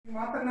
ಈ ಮಾತನ್ನ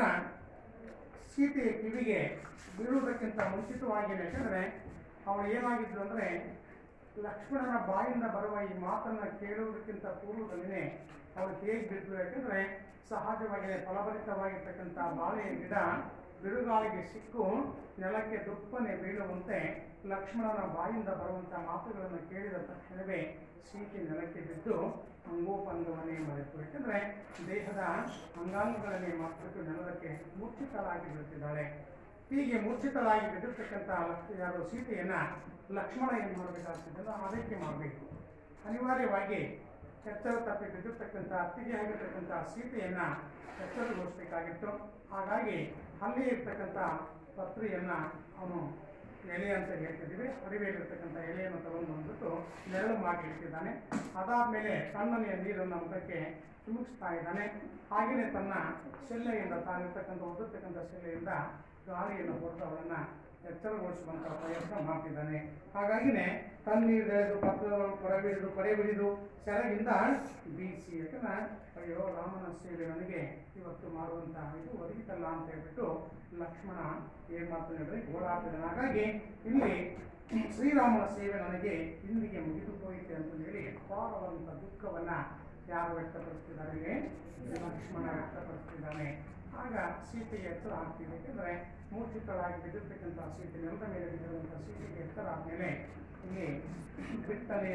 ಸೀತೆಯ ಕಿವಿಗೆ ಬೀಳುವುದಕ್ಕಿಂತ ಮುಂಚಿತವಾಗಿ ಯಾಕಂದ್ರೆ ಅವಳು ಏನಾಗಿದ್ದು ಅಂದ್ರೆ ಲಕ್ಷ್ಮಣನ ಬಾಯಿಂದ ಬರುವ ಈ ಮಾತನ್ನ ಕೇಳುವುದಕ್ಕಿಂತ ಪೂರ್ವದಲ್ಲಿನೇ ಅವಳು ಹೇಗೆ ಬಿದ್ದು ಯಾಕಂದ್ರೆ ಸಹಜವಾಗಿ ಫಲಭರಿತವಾಗಿರ್ತಕ್ಕಂಥ ಬಾಳೆಯ ಗಿಡ ಬಿರುಗಾಳಿಗೆ ಸಿಕ್ಕು ನೆಲಕ್ಕೆ ದುಪ್ಪನೆ ಬೀಳುವಂತೆ ಲಕ್ಷ್ಮಣನ ಬಾಯಿಂದ ಬರುವಂಥ ಮಾತುಗಳನ್ನು ಕೇಳಿದ ತಕ್ಷಣವೇ ಸೀತೆ ನೆಲಕ್ಕೆ ಬಿದ್ದು ಅಂಗೋಪಂಗವನ್ನೇ ಮರೆತು ಯಾಕಂದ್ರೆ ದೇಹದ ಅಂಗಾಂಗಗಳನ್ನೇ ಮಾತ್ರ ನೆಲಕ್ಕೆ ಮೂರ್ಛಿತಳಾಗಿ ಬಿಡುತ್ತಿದ್ದಾಳೆ ಹೀಗೆ ಮೂರ್ಛಿತಳಾಗಿ ಬಿದ್ದಿರ್ತಕ್ಕಂಥ ಲಕ್ಷ- ಯಾರು ಸೀತೆಯನ್ನ ಲಕ್ಷ್ಮಣ ಏನು ಮಾಡಬೇಕಾಗ್ತದೆ ಆರೈಕೆ ಮಾಡಬೇಕು ಅನಿವಾರ್ಯವಾಗಿ ಎಚ್ಚರ ತಪ್ಪಿ ಬಿದ್ದಿರ್ತಕ್ಕಂಥ ಅತ್ತಿಗೆ ಆಗಿರ್ತಕ್ಕಂಥ ಸೀತೆಯನ್ನ ಎಚ್ಚರಗೊಳಿಸಬೇಕಾಗಿತ್ತು ಹಾಗಾಗಿ ಅಲ್ಲಿ ಇರ್ತಕ್ಕಂಥ ಪತ್ರಿಯನ್ನ ಅವನು ಎಲೆ ಅಂತ ಹೇಳ್ತಿದ್ದೀವಿ ಅರಿವೆಯಲ್ಲಿರ್ತಕ್ಕಂಥ ಎಲೆಯನ್ನು ತಗೊಂಡು ಬಂದ್ಬಿಟ್ಟು ನೆರಳು ಮಾಡಿ ಇಡ್ತಿದ್ದಾನೆ ಅದಾದ್ಮೇಲೆ ತಣ್ಣನೆಯ ನೀರನ್ನು ಮುಖಕ್ಕೆ ಚಿಮುಕಿಸ್ತಾ ಇದ್ದಾನೆ ಹಾಗೆಯೇ ತನ್ನ ಶೆಲ್ಲೆಯಿಂದ ತಾನಿರ್ತಕ್ಕಂಥ ಓದಿರ್ತಕ್ಕಂಥ ಶೆಲ್ಲೆಯಿಂದ ಗಾಳಿಯನ್ನು ಹೊರತು ಅವಳನ್ನ ಎಚ್ಚರಗೊಳಿಸುವಂಥ ಪ್ರಯತ್ನ ಮಾಡ್ತಿದ್ದಾನೆ ಹಾಗಾಗಿನೇ ತಣ್ಣೀರು ಎಳೆದು ಪತ್ರದೊಳಗೆ ಕೊಡೆ ಬಿಡಿದು ಕೊಡೆ ಬಿಡಿದು ಸೆರಗಿಂದ ಬೀಸಿ ಯಾಕಂದ್ರೆ ಅಯ್ಯೋ ರಾಮನ ಸೇವೆ ನನಗೆ ಇವತ್ತು ಮಾಡುವಂಥ ಇದು ಒದಗಿತಲ್ಲ ಅಂತ ಹೇಳ್ಬಿಟ್ಟು ಲಕ್ಷ್ಮಣ ಏನ್ ಮಾಡ್ತಾನೆ ಹೇಳಿದ್ರೆ ಗೋಳಾಡ್ತಿದ್ದಾನೆ ಹಾಗಾಗಿ ಇಲ್ಲಿ ಶ್ರೀರಾಮನ ಸೇವೆ ನನಗೆ ಇಂದಿಗೆ ಮುಗಿದು ಹೋಯಿತೆ ಅಂತ ಹೇಳಿ ಅಪಾರವಾದಂಥ ದುಃಖವನ್ನ ಯಾರು ವ್ಯಕ್ತಪಡಿಸ್ತಿದ್ದಾರೆ ಇಲ್ಲಿ? ಲಕ್ಷ್ಮಣ ವ್ಯಕ್ತಪಡಿಸ್ತಿದ್ದಾನೆ ಆಗ ಸೀತೆಗೆ ಎತ್ತರ ಆಗ್ತಿದೆ ಯಾಕಂದ್ರೆ ಮೂರ್ಛಿತಳಾಗಿ ಬಿದ್ದಿರ್ತಕ್ಕಂಥ ಸೀತೆ ನೆಲದ ಮೇಲೆ ಬಿದ್ದಿರುವಂಥ ಸೀತೆಗೆ ಎತ್ತರ ಆದ್ಮೇಲೆ ಇಲ್ಲಿ ಬಿಟ್ಟನೆ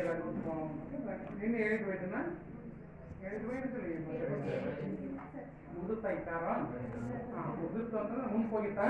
ನಿನ್ನೆ ಹೇಳಿದ್ವು ಇದನ್ನ ಹೇಳಿದ್ವು ಹೇಳಿದ್ವಿ ಮುದುತ್ತಾ ಇತ್ತಾರ ಹಾ ಮುದುತ್ತು ಅಂತಂದ್ರೆ ಮುಂದೆ ಹೋಗಿತ್ತಾ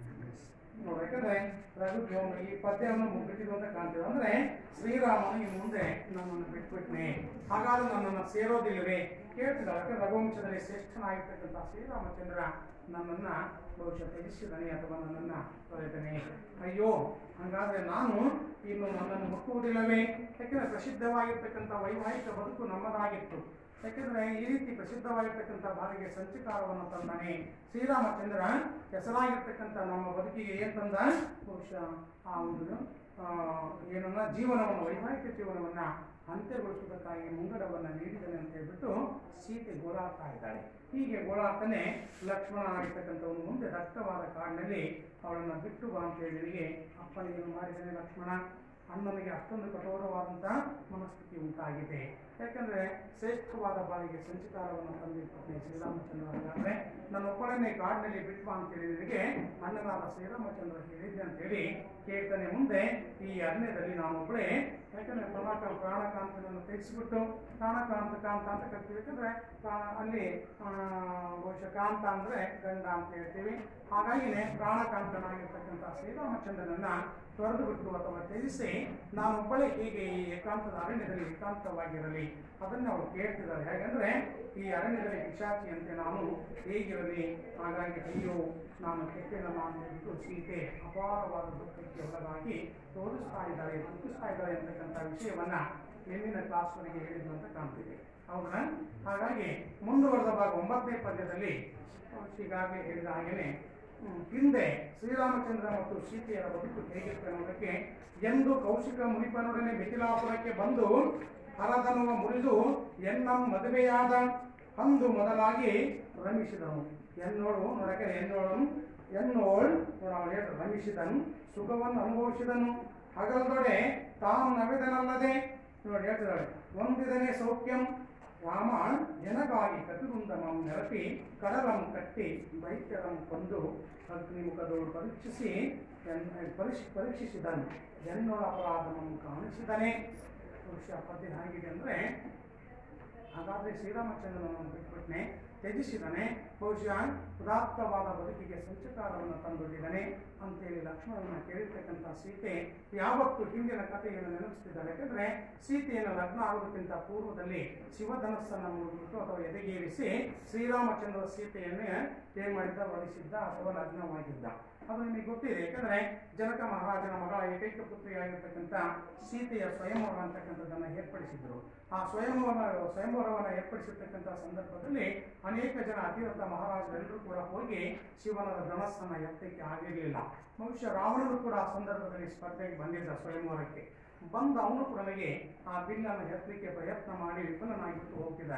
ನೋಡಿ ಯಾಕಂದ್ರೆ ರಘು ಈ ಪದ್ಯವನ್ನು ಮುಗಿಟ್ಟಿದ್ದು ಅಂತ ಕಾಣ್ತೇವೆ ಅಂದ್ರೆ ಶ್ರೀರಾಮನು ಇನ್ನು ಮುಂದೆ ನನ್ನನ್ನು ಬಿಟ್ಬಿಟ್ನೆ ಹಾಗಾದ್ರೆ ನನ್ನನ್ನು ಸೇರೋದಿಲ್ಲವೇ ಕೇಳ್ತಿದ್ದಾಳೆ ಯಾಕಂದ್ರೆ ರಘುವಂಶದಲ್ಲಿ ಶ್ರೇಷ್ಠನಾಗಿರ್ತಕ್ಕಂಥ ಶ್ರೀರಾಮಚಂದ್ರ ನನ್ನನ್ನ ಬಹುಶಃ ತ್ಯಜಿಸಿದನೆ ಅಥವಾ ನನ್ನನ್ನ ತೊರೆದನೆ ಅಯ್ಯೋ ಹಂಗಾದ್ರೆ ನಾನು ಇನ್ನು ನನ್ನನ್ನು ಮುಟ್ಟುವುದಿಲ್ಲವೇ ಯಾಕಂದ್ರೆ ಪ್ರಸಿದ್ಧವಾಗಿರ್ತಕ್ಕಂಥ ವೈವಾಹಿಕ ಬದುಕು ನಮ್ಮದಾಗಿತ್ತು ಯಾಕೆಂದ್ರೆ ಈ ರೀತಿ ಪ್ರಸಿದ್ಧವಾಗಿರ್ತಕ್ಕಂಥ ಬಾರಿಗೆ ಸಂಚಿಕಾರವನ್ನು ತಂದಾನೆ ಶ್ರೀರಾಮಚಂದ್ರ ಹೆಸರಾಗಿರ್ತಕ್ಕಂಥ ನಮ್ಮ ಬದುಕಿಗೆ ಏನ್ ತಂದ ಬಹುಶಃ ಆ ಒಂದು ಆ, ಏನನ್ನ ಜೀವನವನ್ನು ವೈವಾಹಿಕ ಜೀವನವನ್ನ ಅಂತ್ಯಗೊಳಿಸುವುದಕ್ಕಾಗಿ ಮುಂಗಡವನ್ನ ನೀಡಿದನೆ ಅಂತ ಹೇಳ್ಬಿಟ್ಟು ಸೀತೆ ಗೋಳಾಡ್ತಾ ಇದ್ದಾಳೆ ಹೀಗೆ ಗೋಳಾಡ್ತಾನೆ ಲಕ್ಷ್ಮಣ ಆಗಿರ್ತಕ್ಕಂಥವನು ಮುಂದೆ ದಟ್ಟವಾದ ಕಾಡಿನಲ್ಲಿ ಅವಳನ್ನು ಬಿಟ್ಟು ಬಾ ಅಂತ ಹೇಳಿ ನಿನಗೆ ಅಪ್ಪನಿಗೆ ಮಾಡಿದ್ದಾನೆ ಲಕ್ಷ್ಮಣ ಅಣ್ಣನಿಗೆ ಅಷ್ಟೊಂದು ಕಠೋರವಾದಂಥ ಮನಸ್ಥಿತಿ ಉಂಟಾಗಿದೆ ಯಾಕಂದ್ರೆ ಶ್ರೇಷ್ಠವಾದ ಬಾಳಿಗೆ ಸಂಚಿತಾರವನ್ನು ತಂದಿರ್ತದೆ ಶ್ರೀರಾಮಚಂದ್ರ ನನ್ನ ಒಬ್ಬಳನ್ನೇ ಕಾಡಿನಲ್ಲಿ ಬಿಟ್ಟು ಬಾ ಅಂತೇಳಿ ನಿನಗೆ ಅಣ್ಣನಾದ ಶ್ರೀರಾಮಚಂದ್ರ ಹೇಳಿದ್ದೆ ಅಂತೇಳಿ ಕೇಳ್ತಾನೆ ಮುಂದೆ ಈ ಅರಣ್ಯದಲ್ಲಿ ನಾನೊಬ್ಬಳೇ ಯಾಕಂದ್ರೆ ಪ್ರಾಣ ಪ್ರಾಣಕಾಂತನನ್ನು ತೆಗೆಸಿಬಿಟ್ಟು ಪ್ರಾಣಕಾಂತ ಕಾಂತ ಅಂತ ಕರಿತೀವಿ ಯಾಕಂದ್ರೆ ಆ, ಅಲ್ಲಿ ಆ, ಬಹುಶಃ ಕಾಂತ ಅಂದ್ರೆ ಗಂಡ ಅಂತ ಹೇಳ್ತೀವಿ ಹಾಗಾಗಿನೇ ಪ್ರಾಣಕಾಂತನಾಗಿರ್ತಕ್ಕಂಥ ಶ್ರೀರಾಮಚಂದ್ರನನ್ನ ತೊರೆದು ಬಿಟ್ಟು ಅಥವಾ ತ್ಯಜಿಸಿ ನಾನೊಬ್ಬಳೇ ಹೀಗೆ ಈ ಏಕಾಂತದ ಅರಣ್ಯದಲ್ಲಿ ಏಕಾಂತವಾಗಿರಲಿ ಅದನ್ನ ಅವಳು ಕೇಳ್ತಿದ್ದಾಳೆ ಹೇಗಂದ್ರೆ ಈ ಅರಣ್ಯದಲ್ಲಿ ಪಿಶಾಚಿಯಂತೆ ನಾನು ಹೇಗಿರಲಿ ಹಾಗಾಗಿ ಅಯ್ಯೋ ನಾನು ಕೆಟ್ಟೆನಲ್ಲ ಅಂತ ಹೇಳ್ಬಿಟ್ಟು ಸೀತೆ ಅಪಾರವಾದ ದುಃಖಕ್ಕೆ ಒಳಗಾಗಿ ತೋರಿಸ್ತಾ ಇದ್ದಾಳೆ ದುಃಖಿಸ್ತಾ ಇದ್ದಾಳೆ ಅಂತಕ್ಕಂಥ ವಿಷಯವನ್ನ ಎಂದಿನ ಕ್ಲಾಸ್ವರೆಗೆ ಹೇಳಿದ್ದು ಅಂತ ಕಾಣ್ತಿದೆ ಹೌದಾ ಹಾಗಾಗಿ ಮುಂದುವರೆದ ಭಾಗ ಒಂಬತ್ತನೇ ಪದ್ಯದಲ್ಲಿ ಈಗಾಗಲೇ ಹೇಳಿದ ಹಾಗೇನೆ ಹ್ಮ್, ಹಿಂದೆ ಶ್ರೀರಾಮಚಂದ್ರ ಮತ್ತು ಸೀತೆಯರ ಬದುಕು ಹೇಗಿತ್ತು ಅನ್ನೋದಕ್ಕೆ ಎಂದು ಕೌಶಿಕ ಮುನಿಪನೊಡನೆ ಮಿಥಿಲಾಪುರಕ್ಕೆ ಬಂದು ಹರದನುವ ಮುರಿದು ಎನ್ನಂ ಮದುವೆಯಾದ ಅಂದು ಮೊದಲಾಗಿ ರಮಿಸಿದನು ಎನ್ನೋಳು ನೋಡಕ್ಕೆ ಎನ್ನೋಳು ಎನ್ನೋಳ್ ನೋಡ ಅವನು ಹೇಳಿ ರಮಿಸಿದನು ಸುಖವನ್ನು ಅನುಭವಿಸಿದನು ಹಗಲ್ದೊಡೆ ತಾನು ನವೆದನಲ್ಲದೆ ನೋಡಿ ಹೇಳ್ತಿದ್ದಾಳೆ ಒಂದಿದನೆ ಸೌಖ್ಯಂ ರಾಮ ಜನಗಾಗಿ ಕಪಿಗುಂದಮಂ ನೆರಪಿ ಕಡಲಂ ಕಟ್ಟಿ ದೈತ್ಯರಂ ಕೊಂದು ಅಗ್ನಿಮುಖದೋಡು ಪರೀಕ್ಷಿಸಿ ಎನ್- ಪರೀಕ್ಷ ಪರೀಕ್ಷಿಸಿದನು ಎನ್ನೊಳ ಅಪರಾಧಮಂ ಕಾಣಿಸಿದನೆ ಬಹುಶಃ ಪದ್ಯ ಹೇಗಿದೆ ಅಂದರೆ ಹಾಗಾದರೆ ಶ್ರೀರಾಮಚಂದ್ರನನ್ನು ಬಿಟ್ಬಿಟ್ನೆ ತ್ಯಜಿಸಿದನೆ ಬಹುಶಃ ಉದಾತ್ತವಾದ ಬದುಕಿಗೆ ಸಂಚಕಾರವನ್ನು ತಂದೊಡ್ಡಿದನೆ ಅಂತೇಳಿ ಲಕ್ಷ್ಮಣನ ಕೇಳಿರ್ತಕ್ಕಂಥ ಸೀತೆ ಯಾವತ್ತು ಹಿಂದಿನ ಕಥೆಯನ್ನು ನೆನಪಿಸ್ತಿದ್ದಾಳೆ ಯಾಕಂದ್ರೆ ಸೀತೆಯನ್ನು ಲಗ್ನ ಆಗೋದಕ್ಕಿಂತ ಪೂರ್ವದಲ್ಲಿ ಶಿವಧನಸ್ಸನ್ನು ಮುಗಿಬಿಟ್ಟು ಅಥವಾ ಎದೆಗೇರಿಸಿ ಶ್ರೀರಾಮಚಂದ್ರ ಸೀತೆಯನ್ನೇ ಏನ್ ಮಾಡಿದ್ದ ವಹಿಸಿದ್ದ ಅಥವಾ ಲಗ್ನವಾಗಿದ್ದ ಅದು ನಿಮಗೆ ಗೊತ್ತಿದೆ ಯಾಕಂದ್ರೆ ಜನಕ ಮಹಾರಾಜನ ಮಗಳ ಏಕೈಕ ಪುತ್ರಿಯಾಗಿರ್ತಕ್ಕಂಥ ಸೀತೆಯ ಸ್ವಯಂವರ ಅಂತಕ್ಕಂಥದ್ದನ್ನು ಏರ್ಪಡಿಸಿದ್ರು ಆ ಸ್ವಯಂವರ ಸ್ವಯಂವರವನ್ನು ಏರ್ಪಡಿಸಿರ್ತಕ್ಕಂಥ ಸಂದರ್ಭದಲ್ಲಿ ಅನೇಕ ಜನ ಅತಿರಥ ಮಹಾರಾಜರೆಲ್ಲರೂ ಕೂಡ ಹೋಗಿ ಶಿವನ ಧನಸ್ಸನ್ನ ಎತ್ತಕ್ಕೆ ಆಗಿರಲಿಲ್ಲ ಬಹುಶಃ ರಾವಣನು ಕೂಡ ಆ ಸಂದರ್ಭದಲ್ಲಿ ಸ್ಪರ್ಧೆಗೆ ಬಂದಿದ್ದ ಸ್ವಯಂವರಕ್ಕೆ ಬಂದ ಅವನು ಕೂಡ ನನಗೆ ಆ ಬಿಲ್ಲನ್ನು ಎತ್ತಲಿಕ್ಕೆ ಪ್ರಯತ್ನ ಮಾಡಿ ವಿಫಲನಾಗಿಟ್ಟು ಹೋಗ್ತಿದ್ದಾನೆ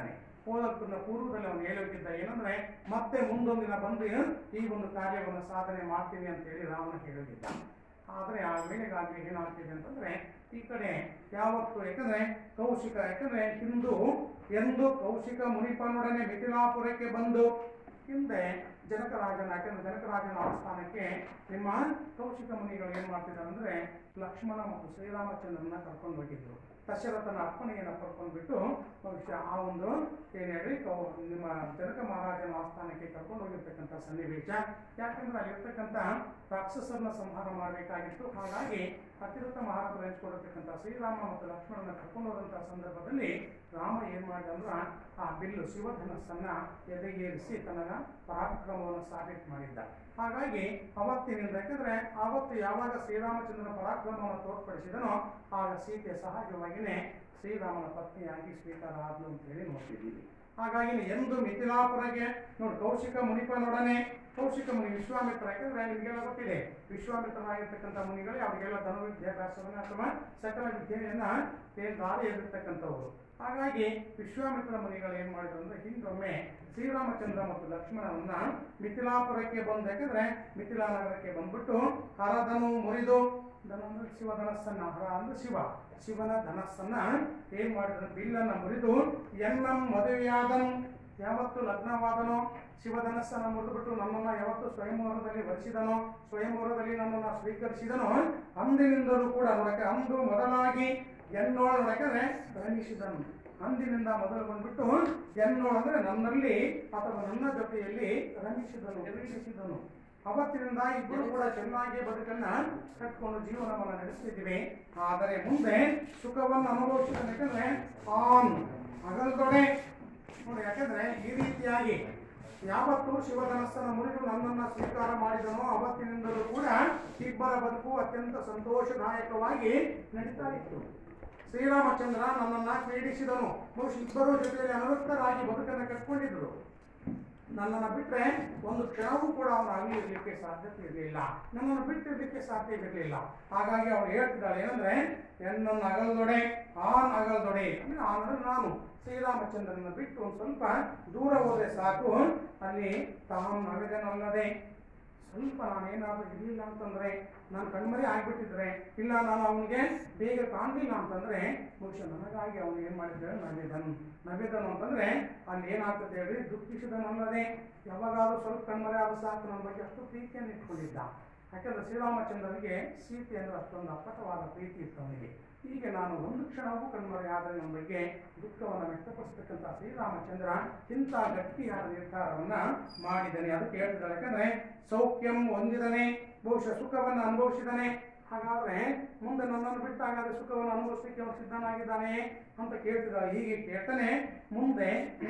ಹೋದಕ್ಕಿಂತ ಪೂರ್ವದಲ್ಲಿ ಅವನು ಹೇಳೋಗಿದ್ದ ಏನಂದ್ರೆ ಮತ್ತೆ ಮುಂದೊಂದಿನ ಬಂದು ಈ ಒಂದು ಕಾರ್ಯವನ್ನು ಸಾಧನೆ ಮಾಡ್ತೀನಿ ಅಂತ ಹೇಳಿ ರಾವಣ ಹೇಳೋಗಿದ್ದ ಆದರೆ ಆ ವೇಳೆಗಾಗಿ ಏನಾಗ್ತಿದೆ ಅಂತಂದ್ರೆ ಈ ಕಡೆ ಯಾವತ್ತು ಯಾಕಂದ್ರೆ ಕೌಶಿಕ ಯಾಕಂದ್ರೆ ಹಿಂದೂ ಎಂದು ಕೌಶಿಕ ಮುನಿಪನೊಡನೆ ಮಿಥಿಲಾಪುರಕ್ಕೆ ಬಂದು ಹಿಂದೆ ಜನಕರಾಜನ ಯಾಕಂದ್ರೆ ಜನಕರಾಜನ ಆಸ್ಥಾನಕ್ಕೆ ನಿಮ್ಮ ಕೌಶಿಕ ಮುನಿಗಳು ಏನ್ ಮಾಡ್ತಿದ್ದಾರೆ ಅಂದ್ರೆ ಲಕ್ಷ್ಮಣ ಮತ್ತು ಶ್ರೀರಾಮಚಂದ್ರನ ಕರ್ಕೊಂಡು ಹೋಗಿದ್ರು ದಶರಥನ ಅಪ್ಪಣೆಯನ್ನು ಪಡ್ಕೊಂಡ್ಬಿಟ್ಟು ಬಹುಶಃ ಆ ಒಂದು ಏನ್ ಹೇಳಿ ಕೌ ನಿಮ್ಮ ಜನಕ ಮಹಾರಾಜನ ಆಸ್ಥಾನಕ್ಕೆ ಕರ್ಕೊಂಡು ಹೋಗಿರ್ತಕ್ಕಂಥ ಸನ್ನಿವೇಶ ಯಾಕಂದ್ರೆ ಅಲ್ಲಿರ್ತಕ್ಕಂಥ ರಾಕ್ಷಸರನ್ನ ಸಂಹಾರ ಮಾಡಬೇಕಾಗಿತ್ತು ಹಾಗಾಗಿ ಅತಿರಥ ಮಹಾರಾಜರು ಹಂಚ್ಕೊಂಡಿರ್ತಕ್ಕಂಥ ಶ್ರೀರಾಮ ಮತ್ತು ಲಕ್ಷ್ಮಣನ ಕರ್ಕೊಂಡು ಹೋದಂತಹ ಸಂದರ್ಭದಲ್ಲಿ ರಾಮ ಏನ್ ಮಾಡಿದ ಅಂದ್ರ ಆ ಬಿಲ್ಲು ಶಿವಧನಸ್ಸನ್ನ ಎದೆಗೇರಿಸಿ ತನ್ನ ಪರಾಕ್ರಮವನ್ನು ಸಾಬೀತು ಮಾಡಿದ್ದ ಹಾಗಾಗಿ ಅವತ್ತಿನಿಂದ ಯಾಕಂದ್ರೆ ಆವತ್ತು ಯಾವಾಗ ಶ್ರೀರಾಮಚಂದ್ರನ ಪರಾಕ್ರಮವನ್ನು ತೋರ್ಪಡಿಸಿದನೋ ಆಗ ಸೀತೆ ಸಹಜವಾಗಿಯೇ ಶ್ರೀರಾಮನ ಪತ್ನಿಯಾಗಿ ಸ್ವೀಕಾರ ಆದ್ಲು ಅಂತ ಹೇಳಿ ನೋಡ್ತಿದ್ದೀವಿ ಹಾಗಾಗಿ ಎಂದು ಮಿಥಿಲಾಪುರಗೆ ನೋಡಿ ಕೌಶಿಕ ಮುನಿಪನೊಡನೆ ಕೌಶಿಕ ಮುನಿ ವಿಶ್ವಾಮಿತ್ರ ಯಾಕಂದ್ರೆ ನಿಮಗೆಲ್ಲ ಗೊತ್ತಿದೆ ವಿಶ್ವಾಮಿತ್ರನಾಗಿರ್ತಕ್ಕಂಥ ಮುನಿಗಳೇ ಅವರಿಗೆಲ್ಲ ಧನುರ್ವಿದ್ಯಾಭ್ಯಾಸವನ್ನ ಅಥವಾ ಸಕಲ ವಿದ್ಯೆಯನ್ನ ಏನ್ ದಾರಿಯಲ್ಲಿರ್ತಕ್ಕಂಥವರು ಹಾಗಾಗಿ ವಿಶ್ವಾಮಿತ್ರ ಮುನಿಗಳು ಏನ್ ಮಾಡಿದ್ರು ಅಂದ್ರೆ ಹಿಂದೊಮ್ಮೆ ಶ್ರೀರಾಮಚಂದ್ರ ಮತ್ತು ಲಕ್ಷ್ಮಣನನ್ನ ಮಿಥಿಲಾಪುರಕ್ಕೆ ಬಂದು ಯಾಕಂದ್ರೆ ಮಿಥಿಲಾ ನಗರಕ್ಕೆ ಬಂದ್ಬಿಟ್ಟು ಹರದನು ಮುರಿದು ಧನ ಅಂದ್ರೆ ಶಿವ ಧನಸ್ಸನ್ನ ಹರ ಅಂದ್ರೆ ಶಿವ ಶಿವನ ಧನಸ್ಸನ್ನ ಏನ್ ಮಾಡಿದ್ರು ಬಿಲ್ಲನ್ನ ಮುರಿದು ಎನ್ನಂ ಮದುವೆಯಾದನು ಯಾವತ್ತು ಲಗ್ನವಾದನೋ ಶಿವಧನಸ್ಸನ್ನು ಮುರಿದುಬಿಟ್ಟು ನನ್ನನ್ನು ಯಾವತ್ತು ಸ್ವಯಂವರದಲ್ಲಿ ವರಿಸಿದನೋ ಸ್ವಯಂವರದಲ್ಲಿ ನನ್ನನ್ನು ಸ್ವೀಕರಿಸಿದನೋ ಅಂದಿನಿಂದಲೂ ಕೂಡ ನೋಡಕ್ಕೆ ಅಂದು ಮೊದಲಾಗಿ ಎನ್ನೋಳು ನೋಡಕ್ಕೆ ರಂಗಿಸಿದನು ಅಂದಿನಿಂದ ಮೊದಲು ಬಂದ್ಬಿಟ್ಟು ಎನ್ನೋಳು ಅಂದ್ರೆ ನನ್ನಲ್ಲಿ ಅಥವಾ ನನ್ನ ಜೊತೆಯಲ್ಲಿ ರಂಗಿಸಿದನು ಕ್ರೀಡಿಸಿದನು ಅವತ್ತಿನಿಂದ ಇಬ್ಬರು ಕೂಡ ಚೆನ್ನಾಗಿ ಬದುಕನ್ನ ಕಟ್ಕೊಂಡು ಜೀವನವನ್ನು ನಡೆಸ್ತಿದ್ದೀವಿ ಆದರೆ ಮುಂದೆ ಸುಖವನ್ನು ಅನುಭವಿಸಿದ ಯಾಕಂದ್ರೆ ಆನ್ ಹಗಲ್ದೊಡೆ ನೋಡಿ ಯಾಕಂದ್ರೆ ಈ ರೀತಿಯಾಗಿ ಯಾವತ್ತು ಶಿವಧನಸ್ಸನ್ನು ಮುರಿದು ನನ್ನನ್ನು ಸ್ವೀಕಾರ ಮಾಡಿದನೋ ಅವತ್ತಿನಿಂದಲೂ ಕೂಡ ಇಬ್ಬರ ಬದುಕು ಅತ್ಯಂತ ಸಂತೋಷದಾಯಕವಾಗಿ ನಡೀತಾ ಇತ್ತು ಶ್ರೀರಾಮಚಂದ್ರ ನನ್ನನ್ನ ಕ್ರೀಡಿಸಿದನು ಬಹುಶಃ ಇಬ್ಬರೂ ಜೊತೆಯಲ್ಲಿ ಅನವೃತ್ತರಾಗಿ ಬದುಕನ್ನು ಕಟ್ಕೊಂಡಿದ್ರು ನನ್ನನ್ನು ಬಿಟ್ಟರೆ ಒಂದು ಕ್ಷಣವೂ ಕೂಡ ಅವನು ಅಲ್ಲಿ ಇರಲಿಕ್ಕೆ ಸಾಧ್ಯತೆ ಇರಲಿಲ್ಲ ನನ್ನನ್ನು ಬಿಟ್ಟಿರ್ಲಿಕ್ಕೆ ಸಾಧ್ಯವಿರಲಿಲ್ಲ ಹಾಗಾಗಿ ಅವಳು ಹೇಳ್ತಿದ್ದಾಳೆ ಏನಂದ್ರೆ ಎನ್ನನ್ನು ಅಗಲ್ದೊಡೆ ಆನ್ ಅಗಲ್ದೊಡೆ ಅಂದ್ರೆ ಆನ್ ಅಂದ್ರೆ ನಾನು ಶ್ರೀರಾಮಚಂದ್ರನ ಬಿಟ್ಟು ಒಂದು ಸ್ವಲ್ಪ ದೂರ ಹೋದ್ರೆ ಸಾಕು ಅಲ್ಲಿ ತಾನು ನಗದನಲ್ಲದೆ ಸ್ವಲ್ಪ ನಾನೇನಾದ್ರೂ ಇರಲಿಲ್ಲ ಅಂತಂದ್ರೆ ನಾನು ಕಣ್ಮರೆ ಆಗ್ಬಿಟ್ಟಿದ್ರೆ ಇಲ್ಲ ನಾನು ಅವನಿಗೆ ಬೇಗ ಕಾಣಲಿಲ್ಲ ಅಂತಂದ್ರೆ ಬಹುಶಃ ನನಗಾಗಿ ಅವನು ಏನ್ ಮಾಡಿದ್ದಾನೆ ನವೆದನು ನವೆದನು ಅಂತಂದ್ರೆ ಅಲ್ಲಿ ಏನಾಗ್ತದೆ ಹೇಳಿ ದುಃಖಿಸಿದನಲ್ಲದೆ ಯಾವಾಗಾದ್ರೂ ಸ್ವಲ್ಪ ಕಣ್ಮರೆ ಆದ್ರೂ ಸಾಕು ನನ್ನ ಬಗ್ಗೆ ಅಷ್ಟು ಪ್ರೀತಿಯನ್ನು ಇಟ್ಕೊಂಡಿದ್ದ ಯಾಕಂದ್ರೆ ಶ್ರೀರಾಮಚಂದ್ರನಿಗೆ ಸೀತೆ ಅಂದ್ರೆ ಅಷ್ಟೊಂದು ಅಪ್ಪಟವಾದ ಪ್ರೀತಿ ಇತ್ತು ಅವನಿಗೆ ಹೀಗೆ ನಾನು ಒಂದು ಕ್ಷಣವೂ ಕಣ್ಮರೆ ಆದರೆ ನಮ್ಮ ಬಗ್ಗೆ ದುಃಖವನ್ನು ವ್ಯಕ್ತಪಡಿಸ್ತಕ್ಕಂಥ ಶ್ರೀರಾಮಚಂದ್ರ ಇಂಥ ಗಟ್ಟಿಯಾದ ನಿರ್ಧಾರವನ್ನ ಮಾಡಿದ್ದಾನೆ ಅದಕ್ಕೆ ಹೇಳ್ತಿದ್ದಾಳೆ ಯಾಕಂದ್ರೆ ಸೌಖ್ಯಂ ಹೊಂದಿದನೆ ಬಹುಶಃ ಸುಖವನ್ನು ಅನುಭವಿಸಿದನೆ ಹಾಗಾದ್ರೆ ಮುಂದೆ ನನ್ನನ್ನು ಬಿಟ್ಟು ಹಾಗಾದ್ರೆ ಸುಖವನ್ನು ಅನುಭವಿಸಲಿಕ್ಕೆ ಅವನು ಸಿದ್ಧನಾಗಿದ್ದಾನೆ ಅಂತ ಕೇಳ್ತಿದ್ದಾಳೆ ಹೀಗೆ ಕೇಳ್ತಾನೆ ಮುಂದೆ